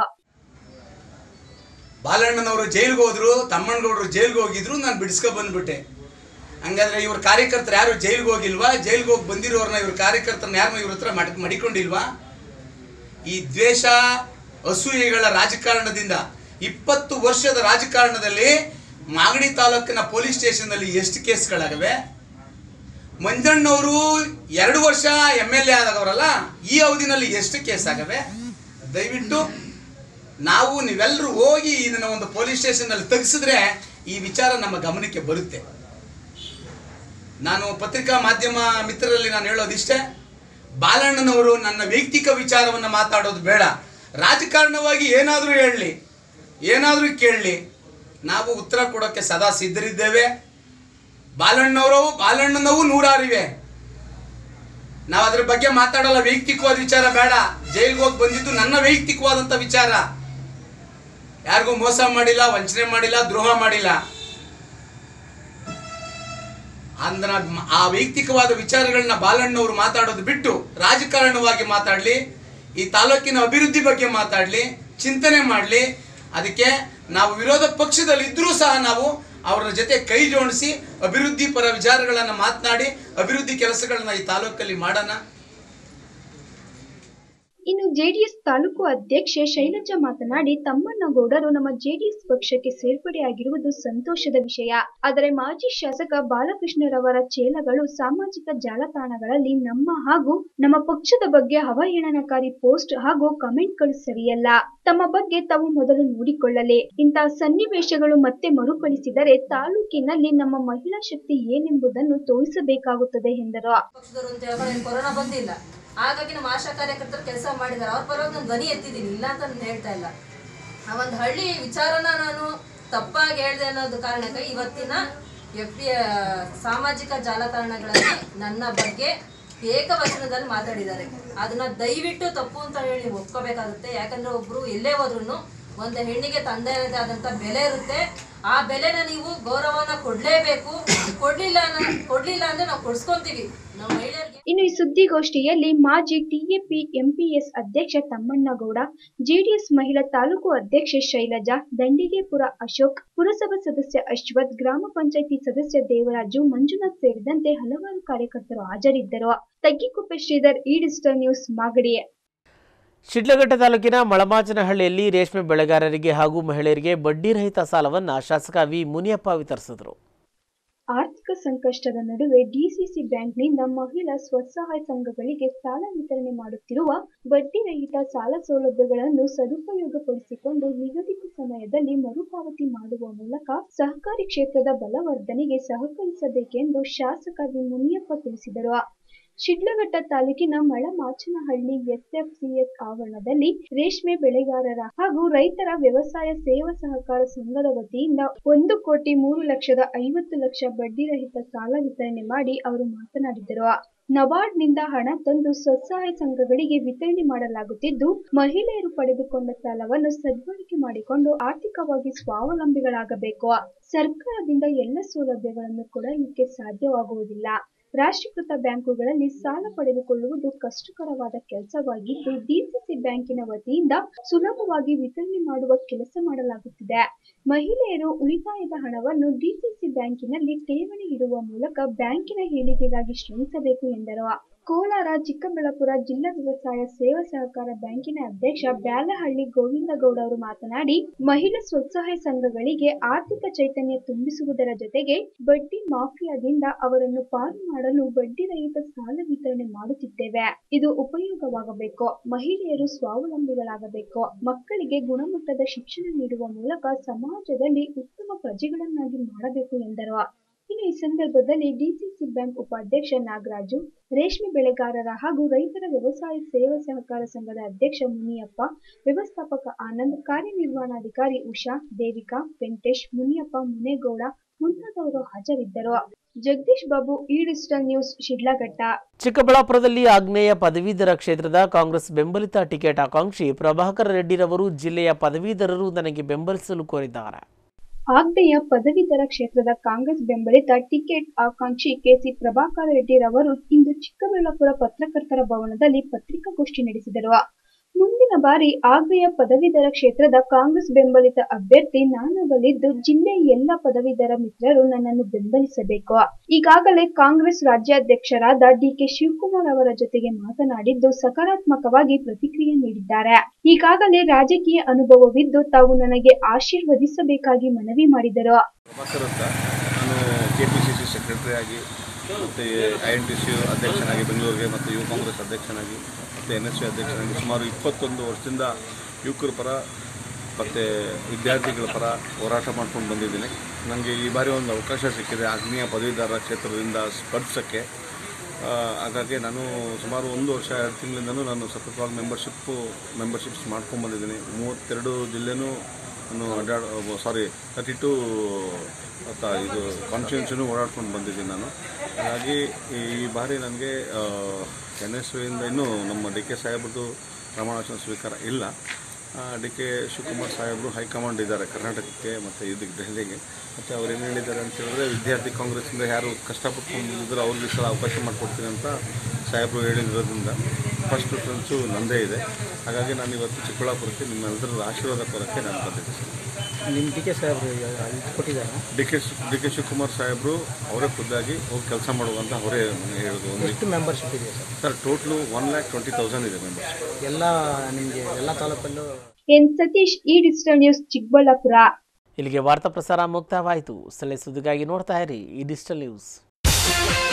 [SPEAKER 14] ಬಾಲಣ್ಣನವರು ಜೈಲಿಗೆ ಹೋದ್ರು ತಮ್ಮಣ್ಣಗೌಡರು ಜೈಲಿಗೆ ಹೋಗಿದ್ರು ನಾನು ಬಿಡಿಸ್ಕೊ ಬಂದ್ಬಿಟ್ಟೆ ಹಂಗಾದ್ರೆ ಇವ್ರ ಕಾರ್ಯಕರ್ತರು ಯಾರು ಜೈಲಿಗೆ ಹೋಗಿಲ್ವಾ ಜೈಲಿಗೆ ಹೋಗಿ ಬಂದಿರೋರ್ನ ಇವ್ರ ಕಾರ್ಯಕರ್ತರನ್ನ ಯಾರನ್ನ ಇವ್ರ ಹತ್ರ ಮಡ್ ಮಡಿಕೊಂಡಿಲ್ವಾ ಈ ದ್ವೇಷ ಅಸೂಯೆಗಳ ರಾಜಕಾರಣದಿಂದ ಇಪ್ಪತ್ತು ವರ್ಷದ ರಾಜಕಾರಣದಲ್ಲಿ ಮಾಗಡಿ ತಾಲೂಕಿನ ಪೊಲೀಸ್ ಸ್ಟೇಷನ್ನಲ್ಲಿ ಎಷ್ಟು ಕೇಸ್ಗಳಾಗವೆ ಮಂಜಣ್ಣವರು ಎರಡು ವರ್ಷ ಎಮ್ ಎಲ್ ಎ ಆದವರಲ್ಲ ಈ ಅವಧಿನಲ್ಲಿ ಎಷ್ಟು ಕೇಸ್ ಆಗವೆ ದಯವಿಟ್ಟು ನಾವು ನೀವೆಲ್ಲರೂ ಹೋಗಿ ಇದನ್ನ ಒಂದು ಪೊಲೀಸ್ ಸ್ಟೇಷನ್ನಲ್ಲಿ ತೆಗೆಸಿದ್ರೆ ಈ ವಿಚಾರ ನಮ್ಮ ಗಮನಕ್ಕೆ ಬರುತ್ತೆ ನಾನು ಪತ್ರಿಕಾ ಮಾಧ್ಯಮ ಮಿತ್ರರಲ್ಲಿ ನಾನು ಹೇಳೋದಿಷ್ಟೇ ಬಾಲಣ್ಣನವರು ನನ್ನ ವೈಯಕ್ತಿಕ ವಿಚಾರವನ್ನು ಮಾತಾಡೋದು ಬೇಡ ರಾಜಕಾರಣವಾಗಿ ಏನಾದರೂ ಹೇಳಲಿ ಏನಾದರೂ ಕೇಳಲಿ ನಾವು ಉತ್ತರ ಕೊಡೋಕ್ಕೆ ಸದಾ ಸಿದ್ಧರಿದ್ದೇವೆ ಬಾಲಣ್ಣವರು ಬಾಲಣ್ಣನವು ನೂರಾರಿವೆ ನಾವು ಅದ್ರ ಬಗ್ಗೆ ಮಾತಾಡಲ್ಲ ವೈಯಕ್ತಿಕವಾದ ವಿಚಾರ ಬೇಡ ಜೈಲಿಗೆ ಹೋಗಿ ಬಂದಿದ್ದು ನನ್ನ ವೈಯಕ್ತಿಕವಾದಂಥ ವಿಚಾರ ಯಾರಿಗೂ ಮೋಸ ಮಾಡಿಲ್ಲ ವಂಚನೆ ಮಾಡಿಲ್ಲ ದ್ರೋಹ ಮಾಡಿಲ್ಲ ಅಂದ್ರ ಆ ವೈಯಕ್ತಿಕವಾದ ವಿಚಾರಗಳನ್ನ ಬಾಲಣ್ಣವರು ಮಾತಾಡೋದು ಬಿಟ್ಟು ರಾಜಕಾರಣವಾಗಿ ಮಾತಾಡಲಿ ಈ ತಾಲೂಕಿನ ಅಭಿವೃದ್ಧಿ ಬಗ್ಗೆ ಮಾತಾಡಲಿ ಚಿಂತನೆ ಮಾಡಲಿ ಅದಕ್ಕೆ ನಾವು ವಿರೋಧ ಪಕ್ಷದಲ್ಲಿ ಇದ್ರೂ ಸಹ ನಾವು ಅವರ ಜೊತೆ ಕೈ ಜೋಡಿಸಿ ಅಭಿವೃದ್ಧಿ ಪರ ವಿಚಾರಗಳನ್ನು ಮಾತನಾಡಿ ಅಭಿವೃದ್ಧಿ ಕೆಲಸಗಳನ್ನ ಈ ತಾಲೂಕಲ್ಲಿ ಮಾಡೋಣ
[SPEAKER 2] ಇನ್ನು ಜೆಡಿಎಸ್ ತಾಲೂಕು ಅಧ್ಯಕ್ಷೆ ಶೈಲಜಾ ಮಾತನಾಡಿ ತಮ್ಮಣ್ಣಗೌಡರು ನಮ್ಮ ಜೆಡಿಎಸ್ ಪಕ್ಷಕ್ಕೆ ಸೇರ್ಪಡೆಯಾಗಿರುವುದು ಸಂತೋಷದ ವಿಷಯ ಆದರೆ ಮಾಜಿ ಶಾಸಕ ಬಾಲಕೃಷ್ಣರವರ ಚೇಲಗಳು ಸಾಮಾಜಿಕ ಜಾಲತಾಣಗಳಲ್ಲಿ ನಮ್ಮ ಹಾಗೂ ನಮ್ಮ ಪಕ್ಷದ ಬಗ್ಗೆ ಅವಹೇಳನಕಾರಿ ಪೋಸ್ಟ್ ಹಾಗೂ ಕಮೆಂಟ್ಗಳು ಸರಿಯಲ್ಲ ತಮ್ಮ ಬಗ್ಗೆ ತಾವು ಮೊದಲು ನೋಡಿಕೊಳ್ಳಲಿ ಇಂತಹ ಸನ್ನಿವೇಶಗಳು ಮತ್ತೆ ಮರುಕಳಿಸಿದರೆ ತಾಲೂಕಿನಲ್ಲಿ ನಮ್ಮ ಮಹಿಳಾ ಶಕ್ತಿ ಏನೆಂಬುದನ್ನು ತೋರಿಸಬೇಕಾಗುತ್ತದೆ ಎಂದರು
[SPEAKER 15] ಪಕ್ಷದವರು ಅಂತ ಹೇಳ್ಕೊಂಡು ಏನ್ ಕೊರೋನಾ ಬಂದಿಲ್ಲ ಹಾಗಾಗಿ ನಮ್ಮ ಆಶಾ ಕಾರ್ಯಕರ್ತರು ಕೆಲಸ ಮಾಡಿದ್ದಾರೆ ಅವ್ರ ಪರವಾಗಿ ನಾನು ಧ್ವನಿ ಎತ್ತಿದ್ದೀನಿ ಇಲ್ಲ ಅಂತ ನಾನು ಹೇಳ್ತಾ ಇಲ್ಲ ಆ ಒಂದು ಹಳ್ಳಿ ವಿಚಾರನ ನಾನು ತಪ್ಪಾಗಿ ಹೇಳ್ದೆ ಅನ್ನೋದು ಕಾರಣಕ್ಕೆ ಇವತ್ತಿನ ಎಫ್ ಬಿ ಸಾಮಾಜಿಕ ಜಾಲತಾಣಗಳಲ್ಲಿ ನನ್ನ ಬಗ್ಗೆ ಏಕವಚನದಲ್ಲಿ ಮಾತಾಡಿದ್ದಾರೆ ಅದನ್ನ ದಯವಿಟ್ಟು ತಪ್ಪು ಅಂತ ಹೇಳಿ ಒಪ್ಕೋಬೇಕಾಗುತ್ತೆ ಯಾಕಂದ್ರೆ ಒಬ್ರು ಎಲ್ಲೇ ಹೋದ್ರು ಒಂದು ಹೆಣ್ಣಿಗೆ ತಂದೆ ಆದಂತ ಬೆಲೆ ಇರುತ್ತೆ ಆ ಬೆಲೆನ ನೀವು ಗೌರವನ ಕೊಡ್ಲೇಬೇಕು ಕೊಡ್ಲಿಲ್ಲ ಅನ್ನ- ಕೊಡ್ಲಿಲ್ಲ ಅಂದ್ರೆ ನಾವು ಕೊಡ್ಸ್ಕೊಂತೀವಿ ನಾವು ಮಹಿಳೆಯರಿಗೆ
[SPEAKER 2] ಇನ್ನು ಈ ಸುದ್ದಿಗೋಷ್ಠಿಯಲ್ಲಿ ಮಾಜಿ ಟಿಎಪಿ ಎಂಪಿಎಸ್ ಅಧ್ಯಕ್ಷ ತಮ್ಮಣ್ಣಗೌಡ ಜೆಡಿಎಸ್ ಮಹಿಳಾ ತಾಲೂಕು ಅಧ್ಯಕ್ಷೆ ಶೈಲಜಾ ದಂಡಿಗೆಪುರ ಅಶೋಕ್ ಪುರಸಭಾ ಸದಸ್ಯ ಅಶ್ವಥ್ ಗ್ರಾಮ ಪಂಚಾಯಿತಿ ಸದಸ್ಯ ದೇವರಾಜು ಮಂಜುನಾಥ್ ಸೇರಿದಂತೆ ಹಲವಾರು ಕಾರ್ಯಕರ್ತರು ಹಾಜರಿದ್ದರು ತಗ್ಗಿಕುಪ್ಪೆ ಶ್ರೀಧರ್ ಈ ಡಿಜಿಟಲ್ ನ್ಯೂಸ್ ಮಾಗಡಿ
[SPEAKER 1] ಶಿಡ್ಲಘಟ್ಟ ತಾಲೂಕಿನ ಮಳಮಾಚನಹಳ್ಳಿಯಲ್ಲಿ ರೇಷ್ಮೆ ಬೆಳೆಗಾರರಿಗೆ ಹಾಗೂ ಮಹಿಳೆಯರಿಗೆ ಬಡ್ಡಿ ರಹಿತ ಸಾಲವನ್ನು ಶಾಸಕ ವಿ ಮುನಿಯಪ್ಪ ವಿತರಿಸಿದರು
[SPEAKER 2] ಆರ್ಥಿಕ ಸಂಕಷ್ಟದ ನಡುವೆ ಡಿಸಿಸಿ ಬ್ಯಾಂಕ್ನಿಂದ ಮಹಿಳಾ ಸ್ವಸಹಾಯ ಸಂಘಗಳಿಗೆ ಸಾಲ ವಿತರಣೆ ಮಾಡುತ್ತಿರುವ ಬಡ್ಡಿ ರಹಿತ ಸಾಲ ಸೌಲಭ್ಯಗಳನ್ನು ಸದುಪಯೋಗಪಡಿಸಿಕೊಂಡು ನಿಗದಿತ ಸಮಯದಲ್ಲಿ ಮರುಪಾವತಿ ಮಾಡುವ ಮೂಲಕ ಸಹಕಾರಿ ಕ್ಷೇತ್ರದ ಬಲವರ್ಧನೆಗೆ ಸಹಕರಿಸಬೇಕೆಂದು ಶಾಸಕ ವಿ ಮುನಿಯಪ್ಪ ತಿಳಿಸಿದರು ಶಿಡ್ಲಘಟ್ಟ ತಾಲೂಕಿನ ಮಳಮಾಚನಹಳ್ಳಿ ಎಸ್ಎಫ್ಸಿಎಸ್ ಆವರಣದಲ್ಲಿ ರೇಷ್ಮೆ ಬೆಳೆಗಾರರ ಹಾಗೂ ರೈತರ ವ್ಯವಸಾಯ ಸೇವಾ ಸಹಕಾರ ಸಂಘದ ವತಿಯಿಂದ ಒಂದು ಕೋಟಿ ಮೂರು ಲಕ್ಷದ ಐವತ್ತು ಲಕ್ಷ ಬಡ್ಡಿ ರಹಿತ ಸಾಲ ವಿತರಣೆ ಮಾಡಿ ಅವರು ಮಾತನಾಡಿದರು ನಬಾರ್ಡ್ನಿಂದ ಹಣ ತಂದು ಸ್ವಸಹಾಯ ಸಂಘಗಳಿಗೆ ವಿತರಣೆ ಮಾಡಲಾಗುತ್ತಿದ್ದು ಮಹಿಳೆಯರು ಪಡೆದುಕೊಂಡ ಸಾಲವನ್ನು ಸದ್ಬಳಕೆ ಮಾಡಿಕೊಂಡು ಆರ್ಥಿಕವಾಗಿ ಸ್ವಾವಲಂಬಿಗಳಾಗಬೇಕು ಸರ್ಕಾರದಿಂದ ಎಲ್ಲ ಸೌಲಭ್ಯಗಳನ್ನು ಕೊಡಲಿಕ್ಕೆ ಸಾಧ್ಯವಾಗುವುದಿಲ್ಲ ರಾಷ್ಟ್ರೀಕೃತ ಬ್ಯಾಂಕುಗಳಲ್ಲಿ ಸಾಲ ಪಡೆದುಕೊಳ್ಳುವುದು ಕಷ್ಟಕರವಾದ ಕೆಲಸವಾಗಿದ್ದು ಡಿಸಿಸಿ ಬ್ಯಾಂಕಿನ ವತಿಯಿಂದ ಸುಲಭವಾಗಿ ವಿತರಣೆ ಮಾಡುವ ಕೆಲಸ ಮಾಡಲಾಗುತ್ತಿದೆ ಮಹಿಳೆಯರು ಉಳಿತಾಯದ ಹಣವನ್ನು ಡಿಸಿಸಿ ಬ್ಯಾಂಕಿನಲ್ಲಿ ಠೇವಣಿ ಇಡುವ ಮೂಲಕ ಬ್ಯಾಂಕಿನ ಏಳಿಗೆಗಾಗಿ ಶ್ರಮಿಸಬೇಕು ಎಂದರು ಕೋಲಾರ ಚಿಕ್ಕಬಳ್ಳಾಪುರ ಜಿಲ್ಲಾ ವ್ಯವಸಾಯ ಸೇವಾ ಸಹಕಾರ ಬ್ಯಾಂಕಿನ ಅಧ್ಯಕ್ಷ ಬ್ಯಾಲಹಳ್ಳಿ ಗೋವಿಂದಗೌಡ ಅವರು ಮಾತನಾಡಿ ಮಹಿಳಾ ಸ್ವಸಹಾಯ ಸಂಘಗಳಿಗೆ ಆರ್ಥಿಕ ಚೈತನ್ಯ ತುಂಬಿಸುವುದರ ಜೊತೆಗೆ ಬಡ್ಡಿ ಮಾಫಿಯಾದಿಂದ ಅವರನ್ನು ಪಾರು ಮಾಡಲು ಬಡ್ಡಿ ರಹಿತ ಸಾಲ ವಿತರಣೆ ಮಾಡುತ್ತಿದ್ದೇವೆ ಇದು ಉಪಯೋಗವಾಗಬೇಕು ಮಹಿಳೆಯರು ಸ್ವಾವಲಂಬಿಗಳಾಗಬೇಕು ಮಕ್ಕಳಿಗೆ ಗುಣಮಟ್ಟದ ಶಿಕ್ಷಣ ನೀಡುವ ಮೂಲಕ ಸಮಾಜದಲ್ಲಿ ಉತ್ತಮ ಪ್ರಜೆಗಳನ್ನಾಗಿ ಮಾಡಬೇಕು ಎಂದರು ಇನ್ನು ಈ ಸಂದರ್ಭದಲ್ಲಿ ಡಿಸಿಸಿ ಬ್ಯಾಂಕ್ ಉಪಾಧ್ಯಕ್ಷ ನಾಗರಾಜು ರೇಷ್ಮೆ ಬೆಳೆಗಾರರ ಹಾಗೂ ರೈತರ ವ್ಯವಸಾಯ ಸೇವಾ ಸಹಕಾರ ಸಂಘದ ಅಧ್ಯಕ್ಷ ಮುನಿಯಪ್ಪ ವ್ಯವಸ್ಥಾಪಕ ಆನಂದ್ ಕಾರ್ಯನಿರ್ವಹಣಾಧಿಕಾರಿ ಉಷಾ ದೇವಿಕಾ ವೆಂಕಟೇಶ್ ಮುನಿಯಪ್ಪ ಮುನೇಗೌಡ ಮುಂತಾದವರು ಹಾಜರಿದ್ದರು ಜಗದೀಶ್ ಬಾಬು ಈ ಡಿಜಿಟಲ್ ನ್ಯೂಸ್ ಶಿಡ್ಲಘಟ್ಟ
[SPEAKER 1] ಚಿಕ್ಕಬಳ್ಳಾಪುರದಲ್ಲಿ ಆಗ್ನೇಯ ಪದವೀಧರ ಕ್ಷೇತ್ರದ ಕಾಂಗ್ರೆಸ್ ಬೆಂಬಲಿತ ಟಿಕೆಟ್ ಆಕಾಂಕ್ಷಿ ಪ್ರಭಾಕರ್ ರೆಡ್ಡಿರವರು ಜಿಲ್ಲೆಯ ಪದವೀಧರರು ನನಗೆ ಬೆಂಬಲಿಸಲು ಕೋರಿದ್ದಾರೆ
[SPEAKER 2] ಆಗ್ನೇಯ ಪದವೀಧರ ಕ್ಷೇತ್ರದ ಕಾಂಗ್ರೆಸ್ ಬೆಂಬಲಿತ ಟಿಕೆಟ್ ಆಕಾಂಕ್ಷಿ ಕೆಸಿ ಪ್ರಭಾಕರ್ ರೆಡ್ಡಿರವರು ಇಂದು ಚಿಕ್ಕಬಳ್ಳಾಪುರ ಪತ್ರಕರ್ತರ ಭವನದಲ್ಲಿ ಪತ್ರಿಕಾಗೋಷ್ಠಿ ನಡೆಸಿದರು ಮುಂದಿನ ಬಾರಿ ಆಗ್ನೇಯ ಪದವೀಧರ ಕ್ಷೇತ್ರದ ಕಾಂಗ್ರೆಸ್ ಬೆಂಬಲಿತ ಅಭ್ಯರ್ಥಿ ನಾನಾಗಲಿದ್ದು ಜಿಲ್ಲೆಯ ಎಲ್ಲ ಪದವೀಧರ ಮಿತ್ರರು ನನ್ನನ್ನು ಬೆಂಬಲಿಸಬೇಕು ಈಗಾಗಲೇ ಕಾಂಗ್ರೆಸ್ ರಾಜ್ಯಾಧ್ಯಕ್ಷರಾದ ಡಿಕೆ ಶಿವಕುಮಾರ್ ಅವರ ಜೊತೆಗೆ ಮಾತನಾಡಿದ್ದು ಸಕಾರಾತ್ಮಕವಾಗಿ ಪ್ರತಿಕ್ರಿಯೆ ನೀಡಿದ್ದಾರೆ ಈಗಾಗಲೇ ರಾಜಕೀಯ ಅನುಭವವಿದ್ದು ತಾವು ನನಗೆ ಆಶೀರ್ವದಿಸಬೇಕಾಗಿ ಮನವಿ ಮಾಡಿದರು
[SPEAKER 16] ಪ್ರಭಾಕರ್ ಅಂತ ನಾನು K P C C secretary ಆಗಿ ಮತ್ತು ಐ ಎನ್ ಟಿ ಸಿ ಅಧ್ಯಕ್ಷನಾಗಿ ಬೆಂಗಳೂರಿಗೆ ಮತ್ತು ಯುವ ಕಾಂಗ್ರೆಸ್ ಅಧ್ಯಕ್ಷನಾಗಿ ಮತ್ತು ಎನ್ ಎಸ್ ಸಿ ಅಧ್ಯಕ್ಷನಾಗಿ ಸುಮಾರು ಇಪ್ಪತ್ತೊಂದು ವರ್ಷದಿಂದ ಯುವಕರ ಪರ ಮತ್ತು ವಿದ್ಯಾರ್ಥಿಗಳ ಪರ ಹೋರಾಟ ಮಾಡ್ಕೊಂಡು ಬಂದಿದ್ದೀನಿ ನನಗೆ ಈ ಬಾರಿ ಒಂದು ಅವಕಾಶ ಸಿಕ್ಕಿದೆ ಆಗ್ನೇಯ ಪದವೀಧರ ಕ್ಷೇತ್ರದಿಂದ ಸ್ಪರ್ಧಿಸೋಕ್ಕೆ ಆ, ಹಾಗಾಗಿ ನಾನು ಸುಮಾರು ಒಂದು ವರ್ಷ ಎರಡು ತಿಂಗಳಿಂದನೂ ನಾನು ಸತತವಾಗಿ ಮೆಂಬರ್ಶಿಪ್ಪು ಮೆಂಬರ್ಶಿಪ್ಸ್ ಮಾಡ್ಕೊಂಡ್ಬಂದಿದ್ದೀನಿ ಮೂವತ್ತೆರಡು ಜಿಲ್ಲೆನೂ ನಾನು ಅಡ್ಡಾಡ ಸಾರಿ ತರ್ಟಿ ಟು ಮತ್ತು ಇದು ಕಾನ್ಸ್ಟಿಟ್ಯೂನ್ಸಿನೂ ಓಡಾಡ್ಕೊಂಡು ಬಂದಿದ್ದೀನಿ ನಾನು ಹಾಗಾಗಿ ಈ ಬಾರಿ ನನಗೆ ಎನ್ ಎಸ್ ಯುಯಿಂದ ಇನ್ನೂ ನಮ್ಮ ಡಿ ಕೆ ಸಾಹೇಬ್ರದ್ದು ಪ್ರಮಾಣ ವಚನ ಸ್ವೀಕಾರ ಇಲ್ಲ ಡಿ ಕೆ ಶಿವಕುಮಾರ್ ಸಾಹೇಬರು ಹೈಕಮಾಂಡ್ ಇದ್ದಾರೆ ಕರ್ನಾಟಕಕ್ಕೆ ಮತ್ತು ಇದಕ್ಕೆ ದೆಹಲಿಗೆ ಮತ್ತು ಅವ್ರು ಏನು ಹೇಳಿದ್ದಾರೆ ಅಂತ ಹೇಳಿದ್ರೆ ವಿದ್ಯಾರ್ಥಿ ಕಾಂಗ್ರೆಸ್ಸಿಂದ ಯಾರು ಕಷ್ಟಪಟ್ಕೊಂಡಿದ್ರು ಅವ್ರಿಗೆ ಈ ಸಲ ಅವಕಾಶ ಮಾಡಿಕೊಡ್ತೀನಿ ಅಂತ ಸಾಹೇಬರು ಹೇಳಿರೋದ್ರಿಂದ ಫಸ್ಟ್ ಪ್ರಿಫರೆನ್ಸು ನಂದೇ ಇದೆ ಹಾಗಾಗಿ ನಾನು ಇವತ್ತು ಚಿಕ್ಕಬಳ್ಳಾಪುರಕ್ಕೆ ನಿಮ್ಮೆಲ್ಲರ ಆಶೀರ್ವಾದ ಕೊಡೋಕ್ಕೆ ನಾನು ಬಂದಿದ್ದೆ
[SPEAKER 9] ನಿಮ್ಮ ಡಿ ಕೆ ಸಾಹೇಬರು ಇದು ಕೊಟ್ಟಿದ್ದಾರೆ
[SPEAKER 16] D K D K Shivakumar ಸಾಹೇಬರು ಅವರೇ ಖುದ್ದಾಗಿ ಹೋಗಿ ಕೆಲಸ ಮಾಡುವಂತ ಅವರೇ ನನಗೆ ಹೇಳೋದು ಒಂದು
[SPEAKER 9] ಎಷ್ಟು ಮೆಂಬರ್ಶಿಪ್ ಇದೆ sir
[SPEAKER 16] sir total one lakh twenty thousand ಇದೆ ಮೆಂಬರ್ಸ್
[SPEAKER 9] ಎಲ್ಲ ನಿಮಗೆ ಎಲ್ಲ ತಾಲೂಕಲ್ಲೂ
[SPEAKER 2] ಎನ್ ಸತೀಶ್ ಈ ಡಿಜಿಟಲ್ ನ್ಯೂಸ್ ಚಿಕ್ಕಬಳ್ಳಾಪುರ
[SPEAKER 1] ಇಲ್ಲಿಗೆ ವಾರ್ತಾ ಪ್ರಸಾರ ಮುಕ್ತಾಯವಾಯಿತು ಸ್ಥಳೀಯ ಸುದ್ದಿಗಾಗಿ ನೋಡ್ತಾ ಇರಿ ಈ ಡಿಜಿಟಲ್ ನ್ಯೂಸ್